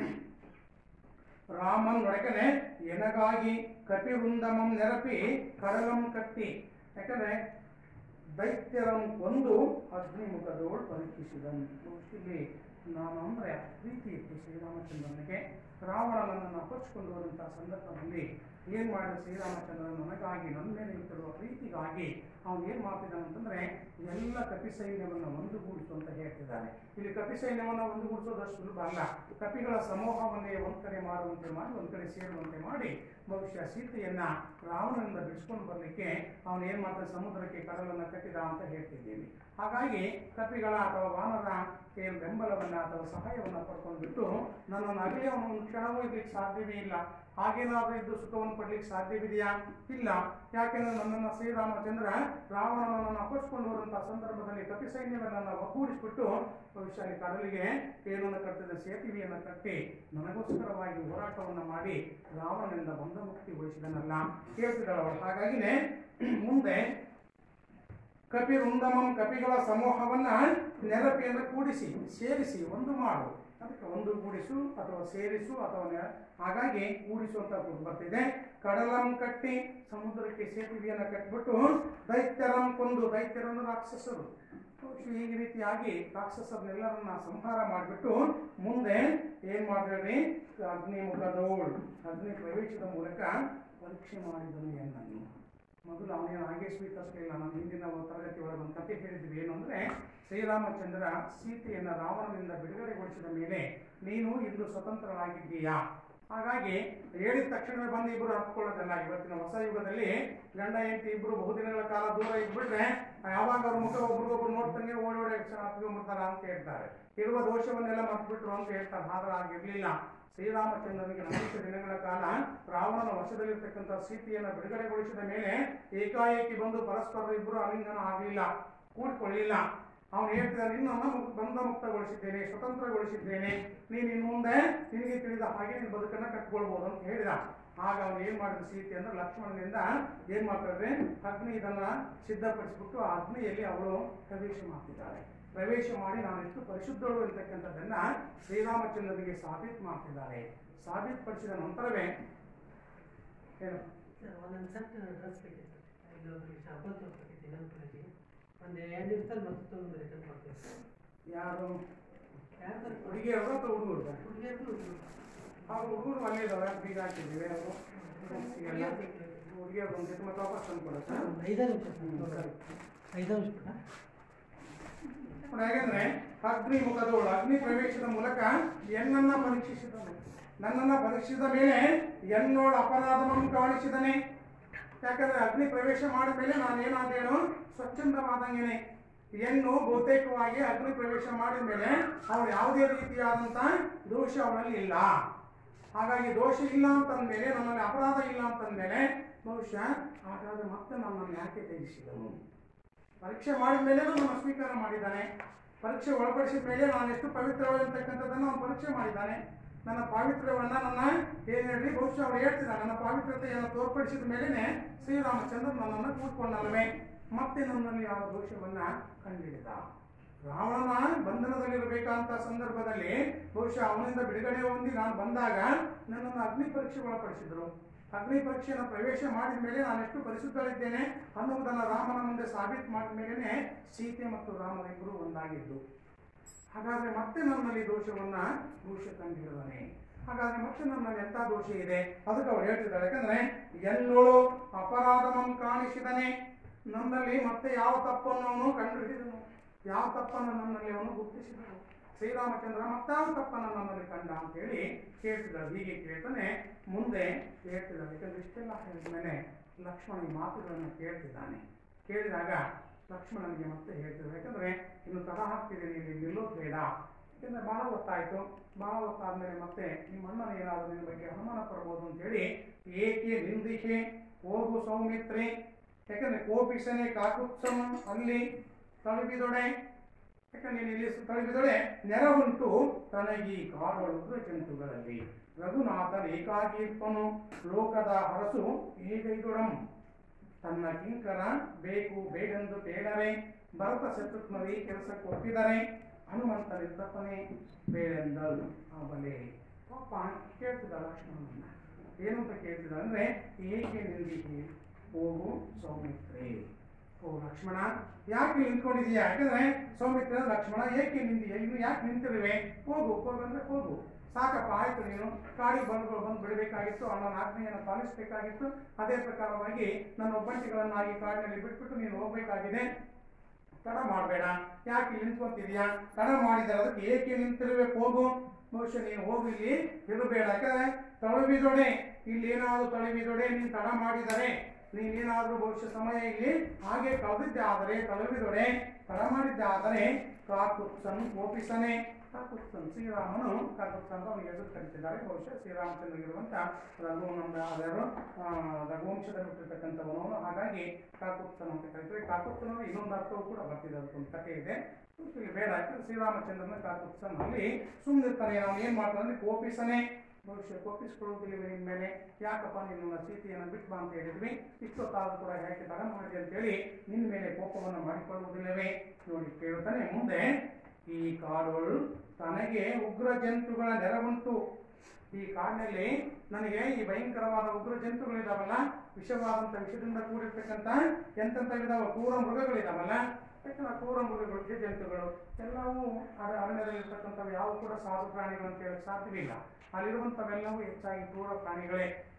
ರಾಮನ್ ಒಡಕನೆ ಎನಗಾಗಿ ಕಪಿವೃಂದಮಂ ನೆರಪಿ ಕಡಲಂ ಕಟ್ಟಿ ಯಾಕಂದ್ರೆ ದೈತ್ಯರನ್ನು ಕೊಂದು ಅಗ್ನಿಮುಖದೋಳು ಪರೀಕ್ಷಿಸಿದನು ಇಲ್ಲಿ ನಾನು ಅಂದ್ರೆ ಪ್ರೀತಿ ಇತ್ತು ಶ್ರೀರಾಮಚಂದ್ರನಿಗೆ ರಾವಣ ನನ್ನನ್ನು ಅಪರಿಸಿಕೊಂಡು ಹೋದಂತಹ ಸಂದರ್ಭದಲ್ಲಿ ಏನ್ ಮಾಡಿದ ಶ್ರೀರಾಮಚಂದ್ರ ನನಗಾಗಿ ನನ್ನ ಮೇಲೆ ಇಟ್ಟಿರುವ ಪ್ರೀತಿಗಾಗಿ ಅವನು ಏನ್ ಮಾಡ್ತಿದ್ದಾನೆ ಅಂತಂದ್ರೆ ಎಲ್ಲ ಕಪಿ ಸೈನ್ಯವನ್ನು ಒಂದುಗೂಡಿಸು ಅಂತ ಹೇಳ್ತಿದ್ದಾನೆ ಇಲ್ಲಿ ಕಪಿ ಸೈನ್ಯವನ್ನು ಒಂದುಗೂಡಿಸೋದಷ್ಟು ಸುಲಭ ಅಲ್ಲ ಕಪಿಗಳ ಸಮೂಹವನ್ನೇ ಒಂದ್ ಕಡೆ ಮಾಡುವಂತೆ ಮಾಡಿ ಒಂದ್ ಕಡೆ ಸೇರುವಂತೆ ಮಾಡಿ ಬಹುಶಃ ಸೀತೆಯನ್ನ ರಾವಣನಿಂದ ಬಿಡಿಸ್ಕೊಂಡು ಬರ್ಲಿಕ್ಕೆ ಅವನು ಏನ್ ಮಾಡ್ತಾನೆ ಸಮುದ್ರಕ್ಕೆ ಕಡಲನ್ನು ಕಟ್ಟಿದ ಅಂತ ಹೇಳ್ತಿದ್ದೀವಿ ಹಾಗಾಗಿ ಕಪಿಗಳ ಅಥವಾ ವಾನರ ಏನು ಬೆಂಬಲವನ್ನ ಅಥವಾ ಸಹಾಯವನ್ನ ಪಡ್ಕೊಂಡ್ಬಿಟ್ಟು ನನ್ನನ್ನು ಅಗಲಿ ಅವನು ಒಂದು ಕ್ಷಣವೂ ಇರ್ಲಿಕ್ಕೆ ಸಾಧ್ಯವೇ ಇಲ್ಲ ಹಾಗೇನಾದ್ರೂ ಇದ್ದು ಸುಖವನ್ನು ಪಡ್ಲಿಕ್ಕೆ ಸಾಧ್ಯವಿದೆಯಾ ಇಲ್ಲ ಯಾಕೆಂದ್ರೆ ನನ್ನನ್ನು ಶ್ರೀರಾಮಚಂದ್ರ ರಾವಣನನ್ನು ಅಪರಿಸ್ಕೊಂಡು ಹೋದಂತಹ ಸಂದರ್ಭದಲ್ಲಿ ಕಪಿ ಸೈನ್ಯವನ್ನ ಒಗ್ಗೂಡಿಸ್ಬಿಟ್ಟು ಬಹುಶಃ ಅಲ್ಲಿ ಕಡಲಿಗೆ ಏನನ್ನು ಕಟ್ಟಿದ ಸೇತುವೆಯನ್ನು ಕಟ್ಟಿ ನನಗೋಸ್ಕರವಾಗಿ ಹೋರಾಟವನ್ನು ಮಾಡಿ ರಾವಣನಿಂದ ಬಂಧ ಮುಕ್ತಿಗೊಳಿಸಿದನಲ್ಲ ಕೇಳ್ತಿದ್ದಾಳೆ ಅವಳು ಹಾಗಾಗಿನೇ ಮುಂದೆ ಕಪಿ ವೃಂದಮಂ ಕಪಿಗಳ ಸಮೂಹವನ್ನ ನೆರಪಿಯಿಂದ ಕೂಡಿಸಿ ಸೇರಿಸಿ ಒಂದು ಮಾಡು ಅದಕ್ಕೆ ಒಂದು ಕೂಡಿಸು ಅಥವಾ ಸೇರಿಸು ಅಥವಾ ನೆ- ಹಾಗಾಗಿ ಕೂಡಿಸು ಅಂತ ಬರ್ತಿದೆ ಕಡಲಂ ಕಟ್ಟಿ ಸಮುದ್ರಕ್ಕೆ ಸೇತುವೆಯನ್ನು ಕಟ್ಟಿಬಿಟ್ಟು ದೈತ್ಯರಂ ಕೊಂದು ದೈತ್ಯರನ್ನು ರಾಕ್ಷಸರು ಬಹುಶಃ ಈ ರೀತಿಯಾಗಿ ರಾಕ್ಷಸರನ್ನೆಲ್ಲರನ್ನ ಸಂಹಾರ ಮಾಡಿಬಿಟ್ಟು ಮುಂದೆ ಏನ್ ಮಾಡಿದ್ರಿ ಅಗ್ನಿ ಮುಖದೋಳು ಅಗ್ನಿ ಪ್ರವೇಶದ ಮೂಲಕ ಪರೀಕ್ಷೆ ಮಾಡಿದನು ಎನ್ನನ್ನು ಮೊದಲು ಅವನೇನು ಹಾಗೆ ಸ್ವೀಕರಿಸಲಿಲ್ಲ ನಾನು ಹಿಂದಿನ ಒಂದು ತರಗತಿ ಒಳಗೆ ಒಂದು ಕಥೆ ಹೇಳಿದ್ವಿ ಏನು ಅಂದ್ರೆ ಶ್ರೀರಾಮಚಂದ್ರ ಸೀತೆಯನ್ನು ರಾವಣನಿಂದ ಬಿಡುಗಡೆಗೊಳಿಸಿದ ಮೇಲೆ ನೀನು ಇಂದು ಸ್ವತಂತ್ರನಾಗಿದ್ದೀಯಾ ಹಾಗಾಗಿ ಹೇಳಿದ ತಕ್ಷಣವೇ ಬಂದು ಇಬ್ಬರು ಹತ್ಕೊಳ್ಳೋದಲ್ಲ ಇವತ್ತಿನ ಹೊಸ ಯುಗದಲ್ಲಿ ಗಂಡ ಹೆಂಡತಿ ಇಬ್ರು ಬಹುದಿನಗಳ ಕಾಲ ದೂರ ಇದ್ಬಿಟ್ರೆ ಯಾವಾಗ ಅವ್ರ ಮುಖ ಒಬ್ರಿಗೊಬ್ರು ನೋಡ್ತಂಗೆ ಓಡಿ ಓಡಿ ಹತ್ಕೊಂಡ್ಬಿಡ್ತಾರ ಅಂತ ಹೇಳ್ತಾರೆ ಇರುವ ದೋಷವನ್ನೆಲ್ಲ ಮರ್ತ್ಬಿಟ್ರು ಅಂತ ಹೇಳ್ತಾರೆ ಆದ್ರೆ ಆಗಿರ್ಲಿಲ್ಲ ಶ್ರೀರಾಮಚಂದ್ರನಿಗೆ ನಲವತ್ತು ದಿನಗಳ ಕಾಲ ರಾವಣನ ವಶದಲ್ಲಿರ್ತಕ್ಕಂಥ ಸೀತೆಯನ್ನು ಬಿಡುಗಡೆಗೊಳಿಸಿದ ಮೇಲೆ ಏಕಾಏಕಿ ಬಂದು ಪರಸ್ಪರ ಇಬ್ಬರು ಅಲಿಂಗನ ಆಗಲಿಲ್ಲ ಕೂಡಿಕೊಳ್ಳಿಲ್ಲ ಅವನು ಹೇಳ್ತಿದ್ದ ನಿನ್ನನ್ನು ಮುಕ್- ಬಂಧ ಮುಕ್ತಗೊಳಿಸಿದ್ದೇನೆ ಸ್ವತಂತ್ರಗೊಳಿಸಿದ್ದೇನೆ ನೀನು ಇನ್ನು ಮುಂದೆ ನಿನಗೆ ತಿಳಿದ ಹಾಗೆ ನಿನ್ನ ಬದುಕನ್ನು ಕಟ್ಕೊಳ್ಬೋದು ಅಂತ ಹೇಳಿದ ಆಗ ಅವನು ಏನ್ ಮಾಡಿದ ಸೀತೆ ಅಂದ್ರೆ ಲಕ್ಷ್ಮಣನಿಂದ ಏನ್ ಮಾಡ್ತಾರೆ ಅಗ್ನಿ ಇದನ್ನ ಸಿದ್ಧಪಡಿಸಿಬಿಟ್ಟು ಆ ಅಗ್ನಿಯಲ್ಲಿ ಅವಳು ಪ್ರವೇಶ ಮಾಡ್ತಿದ್ದಾಳೆ ಪ್ರವೇಶ ಮಾಡಿ ನಾನು ಎಷ್ಟು ಪರಿಶುದ್ಧಳು ಅಂತಕ್ಕಂಥದ್ದನ್ನ ಶ್ರೀರಾಮಚಂದ್ರನಿಗೆ ಸಾಬೀತು ಮಾಡ್ತಿದ್ದಾರೆ ಸಾಬೀತುಪಡಿಸಿದ ನಂತರವೇ ಏನು ಸರ್ ಒಂದೊಂದು ಸೆಟ್ ಡ್ರೆಸ್ ಬೇಕಿತ್ತು ಇಲ್ಲೊಬ್ರಿಗೆ ಶಾಪಲ್ ತೋರ್ಸಬೇಕಿತ್ತು ಇನ್ನೊಂದು ಕಡೆಗೆ ಒಂದು ಎರಡು ನಿಮಿಷದಲ್ಲಿ ಮತ್ತೆ ತೊಗೊಂಡು ರಿಟರ್ನ್ ಮಾಡ್ತೀವಿ ಸರ್ ಯಾರು ಯಾರು ತರ ಹುಡುಗಿಯರು ಅಥವಾ ಹುಡುಗರು ಹುಡುಗಿಯರ್ಗೂ ಅವ್ರು ಹುಡುಗರು ಅಲ್ಲೇ ಇದಾವೆ ಬೀಗ ಹಾಕಿದ್ದೀವಿ ಅವರು ಹುಡುಗಿಯರ್ ಬೇಕು ಹುಡುಗಿಯರು ಒಂದು ಜೊತೆ ಮತ್ತೆ ವಾಪಸ್ ತಂದು ಕೊಡುತ್ತೆ ಒಂದು ಐದು ನಿಮಿಷ ಸರ್ ಐದು ನಿಮಿಷ ಬಿಡ ಯಾಕಂದ್ರೆ ಅಗ್ನಿ ಮುಖದವಳು ಅಗ್ನಿ ಪ್ರವೇಶದ ಮೂಲಕ ಎನ್ನನ್ನ ಪರೀಕ್ಷಿಸಿದನು ನನ್ನನ್ನ ಪರೀಕ್ಷಿಸಿದ ಮೇಲೆ ಎನ್ನೋಳ ಅಪರಾಧವನ್ನು ಕಾಣಿಸಿದನೆ ಯಾಕಂದ್ರೆ ಅಗ್ನಿ ಪ್ರವೇಶ ಮಾಡಿದ ಮೇಲೆ ನಾನು ಏನಾದೇನು ಸ್ವಚ್ಛಂದವಾದಂಗೆನೆ ಹೆಣ್ಣು ಬಹುತೇಕವಾಗಿ ಅಗ್ನಿ ಪ್ರವೇಶ ಮಾಡಿದ ಮೇಲೆ ಅವಳು ಯಾವುದೇ ರೀತಿಯಾದಂತ ದೋಷ ಅವಳಲ್ಲಿ ಇಲ್ಲ ಹಾಗಾಗಿ ದೋಷ ಇಲ್ಲ ಅಂತಂದ್ಮೇಲೆ ನನ್ನಲ್ಲಿ ಅಪರಾಧ ಇಲ್ಲ ಅಂತಂದ್ಮೇಲೆ ಬಹುಶಃ ಹಾಗಾದ್ರೆ ಮತ್ತೆ ನನ್ನನ್ನು ಯಾಕೆ ತ್ಯಜಿಸಿದನು ಪರೀಕ್ಷೆ ಮಾಡಿದ ಮೇಲೆ ನನ್ನ ಸ್ವೀಕಾರ ಮಾಡಿದ್ದಾನೆ ಪರೀಕ್ಷೆ ಒಳಪಡಿಸಿದ ಮೇಲೆ ನಾನು ಎಷ್ಟು ಪವಿತ್ರಳು ಅಂತಕ್ಕಂಥದ್ದನ್ನು ಅವನು ಪರೀಕ್ಷೆ ಮಾಡಿದ್ದಾನೆ ನನ್ನ ಪಾವಿತ್ರ್ಯವನ್ನ ನನ್ನ ಏನ್ ಹೇಳಿ ಬಹುಶಃ ಅವ್ರು ಹೇಳ್ತಿದ್ದಾನೆ ನನ್ನ ಪಾವಿತ್ರತೆಯನ್ನು ತೋರ್ಪಡಿಸಿದ ಮೇಲೆನೆ ಶ್ರೀರಾಮಚಂದ್ರ ನನ್ನನ್ನು ಕೂತ್ಕೊಂಡಲ್ವೇ ಮತ್ತೆ ನನ್ನಲ್ಲಿ ಯಾವ ದೋಷವನ್ನ ಕಂಡಿಡಿದ ರಾವಣನ ಬಂಧನದಲ್ಲಿರಬೇಕಂತ ಸಂದರ್ಭದಲ್ಲಿ ಬಹುಶಃ ಅವನಿಂದ ಬಿಡುಗಡೆ ಹೊಂದಿ ನಾನು ಬಂದಾಗ ನನ್ನನ್ನು ಅಗ್ನಿ ಪರೀಕ್ಷೆ ಒಳಪಡಿಸಿದ್ರು ಅಗ್ನಿ ಪರೀಕ್ಷೆಯನ್ನು ಪ್ರವೇಶ ಮಾಡಿದ ಮೇಲೆ ನಾನು ಎಷ್ಟು ಪರಿಶುದ್ಧಳಿದ್ದೇನೆ ಅನ್ನುವುದನ್ನು ರಾಮನ ಮುಂದೆ ಸಾಬೀತು ಮಾಡಿದ ಮೇಲೆನೆ ಸೀತೆ ಮತ್ತು ರಾಮನಿಬ್ಬರು ಒಂದಾಗಿದ್ದು ಹಾಗಾದ್ರೆ ಮತ್ತೆ ನನ್ನಲ್ಲಿ ದೋಷವನ್ನ ದೋಷ ಕಂಡಿರುವನೆ ಹಾಗಾದ್ರೆ ಮತ್ತೆ ನನ್ನಲ್ಲಿ ಎಂತ ದೋಷ ಇದೆ ಅದಕ್ಕೆ ಅವಳು ಹೇಳ್ತಿದ್ದಾಳೆ ಯಾಕಂದ್ರೆ ಎಲ್ಲೋಳು ಅಪರಾಧವನ್ನು ಕಾಣಿಸಿದನೆ ನನ್ನಲ್ಲಿ ಮತ್ತೆ ಯಾವ ತಪ್ಪನ್ನು ಅವನು ಕಂಡುಹಿಡಿದನು ಯಾವ ತಪ್ಪನ್ನು ನನ್ನಲ್ಲಿ ಅವನು ಗುರುತಿಸಿದನು ಶ್ರೀರಾಮಚಂದ್ರ ಮತ್ತಾವ ತಪ್ಪನ್ನು ನನ್ನಲ್ಲಿ ಕಂಡ ಅಂತೇಳಿ ಕೇಳ್ತಿದ್ದಾಳೆ ಹೀಗೆ ಕೇಳ್ತಾನೆ ಮುಂದೆ ಹೇಳ್ತಿದ್ದಾಳೆ ಯಾಕಂದ್ರೆ ಇಷ್ಟೆಲ್ಲ ಹೇಳಿದ್ಮೇಲೆ ಲಕ್ಷ್ಮಣ ಈ ಮಾತುಗಳನ್ನು ಕೇಳ್ತಿದ್ದಾನೆ ಕೇಳಿದಾಗ ಲಕ್ಷ್ಮಣನಿಗೆ ಮತ್ತೆ ಹೇಳ್ತಿದ್ದಾರೆ ಯಾಕಂದ್ರೆ ಇನ್ನು ತಡ ಹಾಕ್ತಿದೆ ನೀನು ಇಲ್ಲಿ ನಿಲ್ಲೋದು ಬೇಡ ಯಾಕಂದ್ರೆ ಬಹಳ ಹೊತ್ತಾಯ್ತು ಬಹಳ ಹೊತ್ತಾದ್ಮೇಲೆ ಮತ್ತೆ ನಿಮ್ಮ ಅಣ್ಣನ ಏನಾದರೂ ನಿನ್ನ ಬಗ್ಗೆ ಅನುಮಾನ ಪಡ್ಬೋದು ಅಂತೇಳಿ ಏಕೆ ನಿಂದಿಕೆ ಹೋಗು ಸೌಮಿತ್ರಿ ಯಾಕಂದ್ರೆ ಕೋಪಿಸನೆ ಕಾಕುತ್ಸಮ ಅಲ್ಲಿ ತಳುಬಿದೊಡೆ ಯಾಕಂದ್ರೆ ನೀನು ಇಲ್ಲಿ ತಳುಬಿದೊಡೆ ನೆರವುಂಟು ತನಗಿ ಕಾಡೊಳು ಜಂತುಗಳಲ್ಲಿ ರಘುನಾಥನ ಏಕಾಗೀರ್ಪನು ಲೋಕದ ಹರಸು ಈಗೈದೊಡಂ ತನ್ನ ಕಿಂಕರ ಬೇಕು ಬೇಗಂದು ಕೇಳರೆ ಭರತ ಶತ್ರುಘ್ನರಿ ಕೆಲಸಕ್ಕೆ ಒಪ್ಪಿದರೆ ಹನುಮಂತನಿದ್ದಪ್ಪನೇ ಬೇಳೆಂದಳು ಆ ಬಲೆ ಪಾಪ ಕೇಳ್ತಿದ್ದ ಲಕ್ಷ್ಮಣನನ್ನ ಏನು ಅಂತ ಕೇಳ್ತಿದ್ದ ಅಂದ್ರೆ ಏಕೆ ನಿಂದಿಗೆ ಹೋಗು ಸೌಮಿತ್ರೆ ಓ ಲಕ್ಷ್ಮಣ ಯಾಕೆ ನಿಂತ್ಕೊಂಡಿದೀಯ ಯಾಕಂದ್ರೆ ಸೌಮಿತ್ರ ಲಕ್ಷ್ಮಣ ಏಕೆ ನಿಂದಿಯ ಇನ್ನು ಯಾಕೆ ನಿಂತಿರುವೆ ಹೋಗು ಹೋಗಂದ್ರೆ ಹೋಗು ಸಾಕಪ್ಪ ಆಯ್ತು ನೀನು ಕಾಡಿಗೆ ಬಂದು ಬಂದು ಬಿಡಬೇಕಾಗಿತ್ತು ಅಣ್ಣನ ಆಜ್ಞೆಯನ್ನು ಪಾಲಿಸಬೇಕಾಗಿತ್ತು ಅದೇ ಪ್ರಕಾರವಾಗಿ ನನ್ನ ಒಬ್ಬಂಟಿಗಳನ್ನಾಗಿ ಕಾಡಿನಲ್ಲಿ ಬಿಟ್ಬಿಟ್ಟು ನೀನು ಹೋಗ್ಬೇಕಾಗಿದೆ ತಡ ಮಾಡಬೇಡ ಯಾಕೆ ಇಲ್ಲಿ ನಿಂತ್ಕೊಂತಿದ್ಯಾ ತಡ ಮಾಡಿದರೆ ಅದಕ್ಕೆ ಏಕೆ ನಿಂತಿರುವೆ ಹೋಗು ಬಹುಶಃ ನೀನು ಹೋಗಿ ಇಲ್ಲಿ ಇರಬೇಡ ಯಾಕಂದ್ರೆ ತಳುವಿದೊಡೆ ಇಲ್ಲಿ ಏನಾದರೂ ತಳುವಿದೊಡೆ ನೀನು ತಡ ಮಾಡಿದರೆ ನೀನೇನಾದರೂ ಬಹುಶಃ ಸಮಯ ಇಲ್ಲಿ ಹಾಗೆ ಕಳೆದಿದ್ದೆ ಆದರೆ ತಳುವಿದೊಡೆ ತಡ ಮಾಡಿದ್ದೆ ಆದರೆ ಕಾಕುತ್ಸನ್ ಕೋಪಿಸನೆ ಕಾಕುತ್ಸನ್ ಶ್ರೀರಾಮನು ಕಾಕುತ್ಸನ್ ಅಂತ ಅವನಿಗೆ ಹೆಸರು ಕರೀತಿದ್ದಾರೆ ಬಹುಶಃ ಶ್ರೀರಾಮಚಂದ್ರಗಿರುವಂತ ರಘು ನಮ್ಮ ಯಾರು ಆ, ರಘುವಂಶದಲ್ಲಿ ಹುಟ್ಟಿರ್ತಕ್ಕಂಥವನು ಅವನು. ಹಾಗಾಗಿ ಕಾಕುತ್ಸನ್ ಅಂತ ಕರೀತಾರೆ ಕಾಕುತ್ಸನ ಇನ್ನೊಂದು ಅರ್ಥವೂ ಕೂಡ ಬರ್ತಿದೆ ಅದಕ್ಕೊಂದು ಕಥೆ ಇದೆ ಇಲ್ಲಿ ಬೇಡ ಯಾಕಂದ್ರೆ ಶ್ರೀರಾಮಚಂದ್ರನ ಕಾಕುತ್ಸನ್ ಅಲ್ಲಿ ಸುಮ್ಮನಿರ್ತಾನೆ ಅವನು ಏನ್ ಮಾಡ್ತಾನೆ ಕೋಪಿಸನೆ ಬಹುಶಃ ಕೋಪಿಸ್ಕೊಳ್ಳೋದಿಲ್ಲ ನಿನ್ನ ಮೇಲೆ ಯಾಕಪ್ಪ ನಿನ್ನ ಸೀತೆಯನ್ನು ಬಿಟ್ಟು ಬಾ ಅಂತ ಹೇಳಿದ್ವಿ ಇಷ್ಟೊತ್ತಾದ್ರೂ ಕೂಡ ಯಾಕೆ ತಡ ಮಾಡಿದೆ ಅಂತೇಳಿ ನಿನ್ನ ಮೇಲೆ ಕೋಪವನ್ನು ಮಾಡಿಕೊಳ್ಳುವುದಿಲ್ಲವೇ ನೋಡಿ ಕೇಳುತ್ತಾನೆ ಮುಂದೆ ಈ ಕಾಡೋಳು ತನಗೆ ಉಗ್ರ ಜಂತುಗಳ ನೆರವುಂಟು ಈ ಕಾಡಿನಲ್ಲಿ ನನಗೆ ಈ ಭಯಂಕರವಾದ ಉಗ್ರ ಜಂತುಗಳಿದಾವಲ್ಲ ವಿಷವಾದಂಥ ವಿಷದಿಂದ ಕೂಡಿರ್ತಕ್ಕಂಥ ಎಂತೆಂಥ ವಿಧವ ಕ್ರೂರ ಮೃಗಗಳಿದಾವಲ್ಲ ಯಾಕಂದ್ರೆ ಆ ಕ್ರೂರ ಮೃಗಗಳು ವಿಷ ಜಂತುಗಳು ಎಲ್ಲವೂ ಅರ- ಅರಣ್ಯದಲ್ಲಿರ್ತಕ್ಕಂಥವು ಯಾವ ಕೂಡ ಸಾಧು ಪ್ರಾಣಿಗಳು ಅಂತ ಹೇಳಕ್ ಸಾಧ್ಯವಿಲ್ಲ ಅಲ್ಲಿರುವಂಥವೆಲ್ಲವೂ ಹೆಚ್ಚಾಗಿ ಕ್ರೂರ ಪ್ರಾಣಿಗಳೇ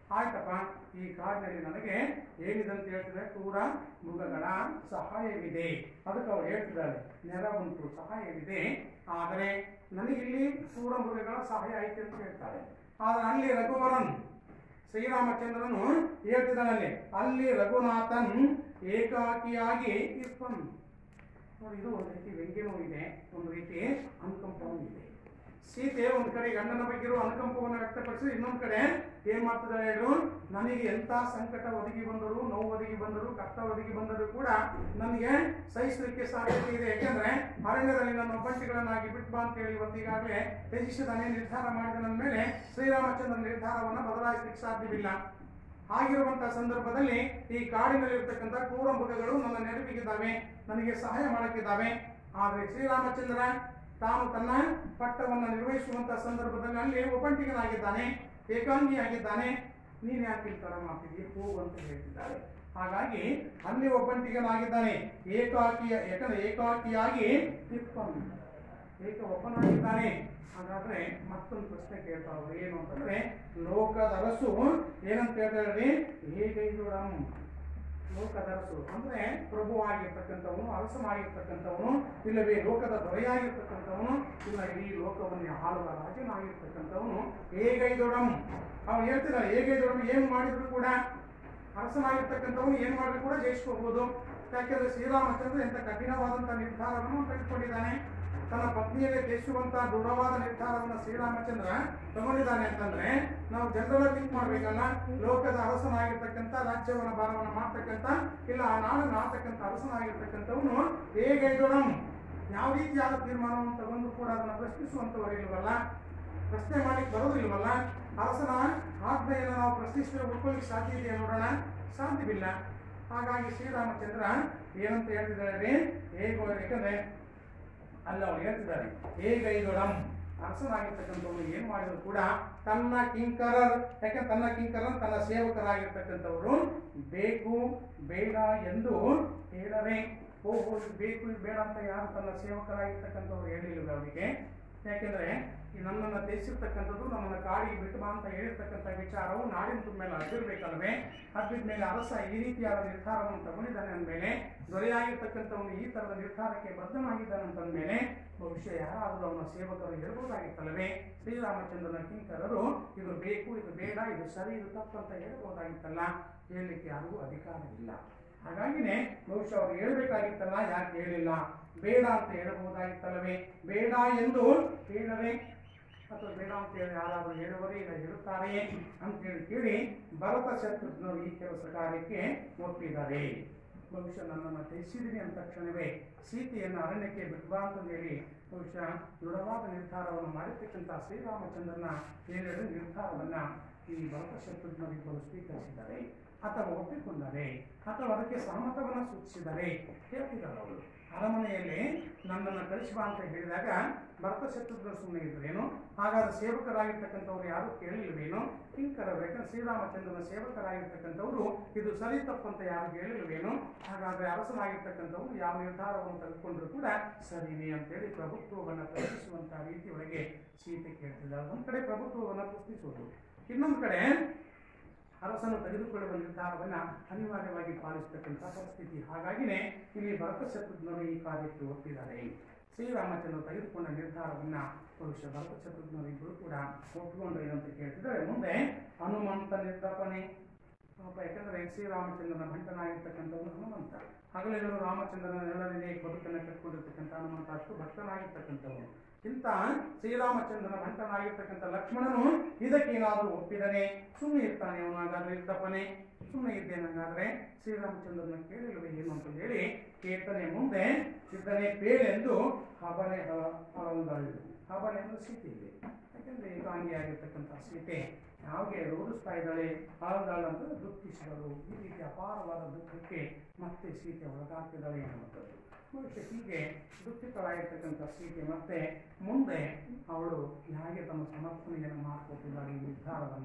ಆಯ್ತಪ್ಪ ಈ ಕಾಡಿನಲ್ಲಿ ನನಗೆ ಏನಿದೆ ಅಂತ ಹೇಳ್ತಿದ್ರೆ ಕ್ರೂರ ಮೃಗಗಳ ಸಹಾಯವಿದೆ ಅದಕ್ಕೆ ಅವ್ರು ಹೇಳ್ತಿದ್ದಾರೆ ನೆರವುಂಟು ಸಹಾಯವಿದೆ ಆದರೆ ನನಗಿಲ್ಲಿ ಕ್ರೂರ ಮೃಗಗಳ ಸಹಾಯ ಐತೆ ಅಂತ ಹೇಳ್ತಾರೆ ಆದರೆ ಅಲ್ಲಿ ರಘುವರನ್ ಶ್ರೀರಾಮಚಂದ್ರನು ಹೇಳ್ತಿದ್ದಾನಲ್ಲಿ ಅಲ್ಲಿ ರಘುನಾಥನ್ ಏಕಾಕಿಯಾಗಿ ಇರ್ಪನ್ ನೋಡಿ ಇದು ಒಂದು ರೀತಿ ವ್ಯಂಗ್ಯನೂ ಇದೆ ಒಂದು ರೀತಿ ಅನುಕಂಪವೂ ಇದೆ ಸೀತೆ ಒಂದು ಕಡೆ ಗಂಡನ ಬಗ್ಗೆ ಇರುವ ಅನುಕಂಪವನ್ನು ವ್ಯಕ್ತಪಡಿಸಿ ಇನ್ನೊಂದು ಕಡೆ ಏನ್ ಮಾಡ್ತಿದ್ದಾಳೆ ಹೇಳು ನನಗೆ ಎಂತ ಸಂಕಟ ಒದಗಿ ಬಂದರು ನೋವು ಒದಗಿ ಬಂದರು ಕಷ್ಟ ಒದಗಿ ಬಂದರೂ ಕೂಡ ನನಗೆ ಸಹಿಸಲಿಕ್ಕೆ ಸಾಧ್ಯತೆ ಇದೆ ಯಾಕೆಂದ್ರೆ ಅರಣ್ಯದಲ್ಲಿ ನನ್ನ ಒಬ್ಬಂಟಿಗಳನ್ನಾಗಿ ಬಿಟ್ಟು ಬಾ ಅಂತ ಹೇಳಿ ಇವತ್ತು ಈಗಾಗಲೇ ತ್ಯಜಿಸಿದಾನೆ ನಿರ್ಧಾರ ಮಾಡಿದ ನನ್ನ ಮೇಲೆ ಶ್ರೀರಾಮಚಂದ್ರನ ನಿರ್ಧಾರವನ್ನು ಬದಲಾಯಿಸಲಿಕ್ಕೆ ಸಾಧ್ಯವಿಲ್ಲ ಆಗಿರುವಂತಹ ಸಂದರ್ಭದಲ್ಲಿ ಈ ಕಾಡಿನಲ್ಲಿರ್ತಕ್ಕಂಥ ಕ್ರೂರ ಮೃಗಗಳು ನನ್ನ ನೆರವಿಗಿದ್ದಾವೆ ನನಗೆ ಸಹಾಯ ಮಾಡಕ್ಕಿದ್ದಾವೆ ಆದರೆ ಶ್ರೀರಾಮಚಂದ್ರ ತಾನು ತನ್ನ ಪಟ್ಟವನ್ನು ನಿರ್ವಹಿಸುವಂತಹ ಸಂದರ್ಭದಲ್ಲಿ ಅಲ್ಲಿ ಒಬ್ಬಂಟಿಗನಾಗಿದ್ದಾನೆ ಏಕಾಂಗಿಯಾಗಿದ್ದಾನೆ ನೀನು ಯಾಕೆ ಇಲ್ಲಿ ತಡ ಮಾಡ್ತಿದ್ದೀಯ ಹೋಗು ಅಂತ ಹೇಳ್ತಿದ್ದಾರೆ ಹಾಗಾಗಿ ಅಲ್ಲಿ ಒಬ್ಬಂಟಿಗನಾಗಿದ್ದಾನೆ ಏಕಾಕಿಯ ಯಾಕಂದ್ರೆ ಏಕಾಕಿಯಾಗಿ ತಿಪ್ಪನು ಏಕ ಒಬ್ಬನಾಗಿದ್ದಾನೆ ಹಾಗಾದ್ರೆ ಮತ್ತೊಂದು ಪ್ರಶ್ನೆ ಕೇಳ್ತಾ ಅವರು ಏನು ಅಂತಂದ್ರೆ ಲೋಕದ ಅರಸು ಏನಂತ ಹೇಳ್ತಾರೆ ಹೇಗೈದುಡಂ ಲೋಕದರಸು ಅಂದ್ರೆ ಪ್ರಭುವಾಗಿರ್ತಕ್ಕಂಥವನು ಅರಸನಾಗಿರ್ತಕ್ಕಂಥವನು ಇಲ್ಲವೇ ಲೋಕದ ದೊರೆಯಾಗಿರ್ತಕ್ಕಂಥವನು ಇಲ್ಲ ಇಡೀ ಲೋಕವನ್ನೇ ಆಳುವ ರಾಜನಾಗಿರ್ತಕ್ಕಂಥವನು ಹೇಗೈದೊಡಂ ಅವ್ನು ಹೇಳ್ತಿದ್ದಾರೆ ಹೇಗೈದೊಡಂ ಏನು ಮಾಡಿದ್ರು ಕೂಡ ಅರಸನಾಗಿರ್ತಕ್ಕಂಥವನು ಏನು ಮಾಡಿದ್ರು ಕೂಡ ಜಯಿಸ್ಕೋಬಹುದು ಯಾಕೆಂದ್ರೆ ಶ್ರೀರಾಮಚಂದ್ರ ಎಂತ ಕಠಿಣವಾದಂತಹ ನಿರ್ಧಾರವನ್ನು ತೆಗೆದುಕೊಂಡಿದ್ದಾನೆ ತನ್ನ ಪತ್ನಿಯಲ್ಲೇ ದೇಶಿಸುವಂತಹ ದೃಢವಾದ ನಿರ್ಧಾರವನ್ನು ಶ್ರೀರಾಮಚಂದ್ರ ತಗೊಂಡಿದ್ದಾನೆ ಅಂತಂದ್ರೆ ನಾವು ಜನರಲ್ಲ ಥಿಂಕ್ ಮಾಡ್ಬೇಕಲ್ಲ ಲೋಕದ ಅರಸನಾಗಿರ್ತಕ್ಕಂಥ ರಾಜ್ಯವನ್ನ ಭಾರವನ್ನ ಮಾಡ್ತಕ್ಕಂಥ ಇಲ್ಲ ಆ ನಾಡನ್ನ ಆಳ್ತಕ್ಕಂಥ ಅರಸನಾಗಿರ್ತಕ್ಕಂಥವನು ಹೇಗೈದೊಡಂ ಯಾವ ರೀತಿಯಾದ ತೀರ್ಮಾನವನ್ನು ತಗೊಂಡು ಕೂಡ ಅದನ್ನು ಪ್ರಶ್ನಿಸುವಂತವರಿಲ್ವಲ್ಲ ಪ್ರಶ್ನೆ ಮಾಡ್ಲಿಕ್ಕೆ ಬರೋದಿಲ್ವಲ್ಲ ಅರಸನ ಆಜ್ಞೆಯನ್ನು ನಾವು ಪ್ರಶ್ನಿಸಿದ್ರೆ ಉಳ್ಕೊಳ್ಳಿಕ್ಕೆ ಸಾಧ್ಯ ಇದೆಯಾ ನೋಡೋಣ ಸಾಧ್ಯವಿಲ್ಲ ಹಾಗಾಗಿ ಶ್ರೀರಾಮಚಂದ್ರ ಏನಂತ ಹೇಳ್ತಿದ್ದಾರೆ ಹೇಗೋ ಯಾಕಂದ್ರೆ ಅಲ್ಲ ಅವ್ರು ಹೇಳ್ತಿದ್ದಾರೆ ಹೇಗೈದೊಡಂ ಅರಸನಾಗಿರ್ತಕ್ಕಂಥವ್ರು ಏನ್ ಮಾಡಿದ್ರು ಕೂಡ ತನ್ನ ಕಿಂಕರರ್ ಯಾಕೆ ತನ್ನ ಕಿಂಕರರ್ ತನ್ನ ಸೇವಕರಾಗಿರ್ತಕ್ಕಂಥವರು ಬೇಕು ಬೇಡ ಎಂದು ಹೇಳರೆ ಓಹೋ ಇದು ಬೇಕು ಇದು ಬೇಡ ಅಂತ ಯಾರು ತನ್ನ ಸೇವಕರಾಗಿರ್ತಕ್ಕಂಥವ್ರು ಹೇಳಿಲ್ಲ ಅವರಿಗೆ ಯಾಕೆಂದ್ರೆ ಈ ನನ್ನನ್ನು ತ್ಯಜಿಸಿರ್ತಕ್ಕಂಥದ್ದು ನಮ್ಮನ್ನು ಕಾಡಿಗೆ ಬಿಟ್ಟು ಬಾ ಅಂತ ಹೇಳಿರ್ತಕ್ಕಂಥ ವಿಚಾರವು ನಾಡಿನ ತುಂಬ ಮೇಲೆ ಹಬ್ಬಿರ್ಬೇಕಲ್ವೇ ಹಬ್ಬಿದ ಮೇಲೆ ಅರಸ ಈ ರೀತಿಯಾದ ನಿರ್ಧಾರವನ್ನು ತಗೊಂಡಿದ್ದಾನೆ ಅಂದಮೇಲೆ ದೊರೆಯಾಗಿರ್ತಕ್ಕಂಥವನು ಈ ತರದ ನಿರ್ಧಾರಕ್ಕೆ ಬದ್ಧನಾಗಿದ್ದಾನೆ ಅಂತಂದ್ಮೇಲೆ ಬಹುಶಃ ಯಾರಾದರೂ ಅವನ ಸೇವಕರು ಹೇಳ್ಬೋದಾಗಿತ್ತಲ್ಲವೇ ಶ್ರೀರಾಮಚಂದ್ರನ ಕಿಂಕರರು ಇದು ಬೇಕು ಇದು ಬೇಡ ಇದು ಸರಿ ಇದು ತಪ್ಪು ಅಂತ ಹೇಳ್ಬೋದಾಗಿತ್ತಲ್ಲ ಹೇಳಲಿಕ್ಕೆ ಯಾರಿಗೂ ಅಧಿಕಾರವಿಲ್ಲ ಹಾಗಾಗಿನೇ ಬಹುಶಃ ಅವ್ರು ಹೇಳ್ಬೇಕಾಗಿತ್ತಲ್ಲ ಯಾಕೆ ಹೇಳಿಲ್ಲ ಬೇಡ ಅಂತ ಹೇಳಬಹುದಾಗಿತ್ತಲ್ಲವೇ ಬೇಡ ಎಂದು ಹೇಳದೆ ಅಥವಾ ಬೇಡ ಅಂತ ಹೇಳಿ ಯಾರಾದರೂ ಹೇಳುವರೇ ಇಲ್ಲ ಹೇಳುತ್ತಾರೆಯೇ ಅಂತೇಳಿ ಕೇಳಿ ಭರತ ಶತ್ರುಘ್ನರು ಈ ಕೆಲಸ ಕಾರ್ಯಕ್ಕೆ ಒಪ್ಪಿದ್ದಾರೆ ಬಹುಶಃ ನನ್ನನ್ನು ತ್ಯಜಿಸಿದ್ದೀನಿ ಅಂದ ತಕ್ಷಣವೇ ಸೀತೆಯನ್ನು ಅರಣ್ಯಕ್ಕೆ ಬಿಡ್ಬಾ ಅಂತ ಹೇಳಿ ಬಹುಶಃ ದೃಢವಾದ ನಿರ್ಧಾರವನ್ನು ಮಾಡಿರ್ತಕ್ಕಂಥ ಶ್ರೀರಾಮಚಂದ್ರನ ಏನೇಳು ನಿರ್ಧಾರವನ್ನ ಈ ಭರತ ಶತ್ರುಘ್ನರಿಬ್ಬರು ಸ್ವೀಕರಿಸಿದ್ದಾರೆ ಅಥವಾ ಒಪ್ಪಿಕೊಂಡರೆ ಅಥವಾ ಅದಕ್ಕೆ ಸಹಮತವನ್ನು ಸೂಚಿಸಿದರೆ ಹೇಳ್ತಿದ್ದಾರೆ ಅವರು ಅರಮನೆಯಲ್ಲಿ ನನ್ನನ್ನು ಕಳಿಸುವ ಅಂತ ಹೇಳಿದಾಗ ಭರತ ಶತ್ರುಘ್ನ ಸುಮ್ಮನೆ ಇದ್ರೇನು ಹಾಗಾದ್ರೆ ಸೇವಕರಾಗಿರ್ತಕ್ಕಂಥವ್ರು ಯಾರು ಕೇಳಲಿಲ್ವೇನು ಕಿಂಕರರು ಯಾಕಂದ್ರೆ ಶ್ರೀರಾಮಚಂದ್ರನ ಸೇವಕರಾಗಿರ್ತಕ್ಕಂಥವ್ರು ಇದು ಸರಿ ತಪ್ಪು ಅಂತ ಯಾರು ಹೇಳಿಲ್ವೇನು ಹಾಗಾದ್ರೆ ಅರಸನಾಗಿರ್ತಕ್ಕಂಥವ್ರು ಯಾವ ನಿರ್ಧಾರವನ್ನು ತೆಗೆದುಕೊಂಡ್ರು ಕೂಡ ಸರಿನೇ ಅಂತೇಳಿ ಪ್ರಭುತ್ವವನ್ನು ಪ್ರಶ್ನಿಸುವಂತ ರೀತಿಯೊಳಗೆ ಸೀತೆ ಕೇಳ್ತಿದ್ದಾರೆ ಒಂದ್ ಕಡೆ ಪ್ರಭುತ್ವವನ್ನು ಪ್ರಶ್ನಿಸುವುದು ಇನ್ನೊಂದು ಕಡೆ ಅರಸನು ತೆಗೆದುಕೊಳ್ಳುವ ನಿರ್ಧಾರವನ್ನ ಅನಿವಾರ್ಯವಾಗಿ ಪಾಲಿಸತಕ್ಕಂಥ ಪರಿಸ್ಥಿತಿ ಹಾಗಾಗಿನೇ ಇಲ್ಲಿ ಭರತ ಶತ್ರುಘ್ನರು ಈ ಕಾರ್ಯಕ್ಕೆ ಒಪ್ಪಿದ್ದಾರೆ ಶ್ರೀರಾಮಚಂದ್ರ ತೆಗೆದುಕೊಂಡ ನಿರ್ಧಾರವನ್ನ ಬಹುಶಃ ಭರತ ಶತ್ರುಘ್ನರು ಇಬ್ಬರು ಕೂಡ ಒಪ್ಪಿಕೊಂಡ್ರು ಏನಂತ ಕೇಳ್ತಿದ್ದಾರೆ ಮುಂದೆ ಹನುಮಂತ ನಿರ್ಧಾಪನೆ ಪಾಪ ಯಾಕಂದ್ರೆ ಶ್ರೀರಾಮಚಂದ್ರನ ಭಂಟನಾಗಿರ್ತಕ್ಕಂಥವನು ಹನುಮಂತ ಹಗಲೆಗಳು ರಾಮಚಂದ್ರನ ನೆರಳಿನೇ ಬದುಕನ್ನು ಕಟ್ಕೊಂಡಿರ್ತಕ್ಕಂಥ ಹನುಮಂತ ಅಷ್ಟು ಭಕ್ತನಾಗಿರ್ತಕ್ಕಂಥವನು ಇಂಥ ಶ್ರೀರಾಮಚಂದ್ರನ ಭಂಟನಾಗಿರ್ತಕ್ಕಂಥ ಲಕ್ಷ್ಮಣನು ಇದಕ್ಕೇನಾದರೂ ಒಪ್ಪಿದರೆ ಸುಮ್ಮನೆ ಇರ್ತಾನೆ ಅವನು ಹಾಗಾದ್ರೆ ಇದ್ದಪ್ಪನೇ ಸುಮ್ಮನೆ ಇದ್ದೇನಂಗಾದ್ರೆ ಶ್ರೀರಾಮಚಂದ್ರನ ಕೇಳಿಲ್ವೇ ಏನು ಅಂತ ಹೇಳಿ ಕೇತನೆ ಮುಂದೆ ಇದ್ದನೆ ಪೇಳೆಂದು ಹಬನೆ ಹಳಂದಳು ಹಬನೆ ಅಂದ್ರೆ ಸೀತೆ ಇದೆ ಯಾಕಂದ್ರೆ ಏಕಾಂಗಿಯಾಗಿರ್ತಕ್ಕಂಥ ಸೀತೆ ಯಾವಾಗ ರೋಧಿಸ್ತಾ ಇದ್ದಾಳೆ ಆಳದಾಳ ಅಂತ ದುಃಖಿಸಿದಳು ಈ ರೀತಿ ಅಪಾರವಾದ ದುಃಖಕ್ಕೆ ಮತ್ತೆ ಸೀತೆ ಒಳಗಾಗ್ತಿದ್ದಾಳೆ ಎನ್ನುವಂಥದ್ದು ಬಹುಶಃ ಹೀಗೆ ದುಃಖಿತರಾಗಿರ್ತಕ್ಕಂಥ ಸೀತೆ ಮತ್ತೆ ಮುಂದೆ ಅವಳು ಹೇಗೆ ತಮ್ಮ ಸಮರ್ಥನೆಯನ್ನು ಮಾಡ್ಕೊತಿದ್ದಾಳೆ ಈ ನಿರ್ಧಾರವನ್ನ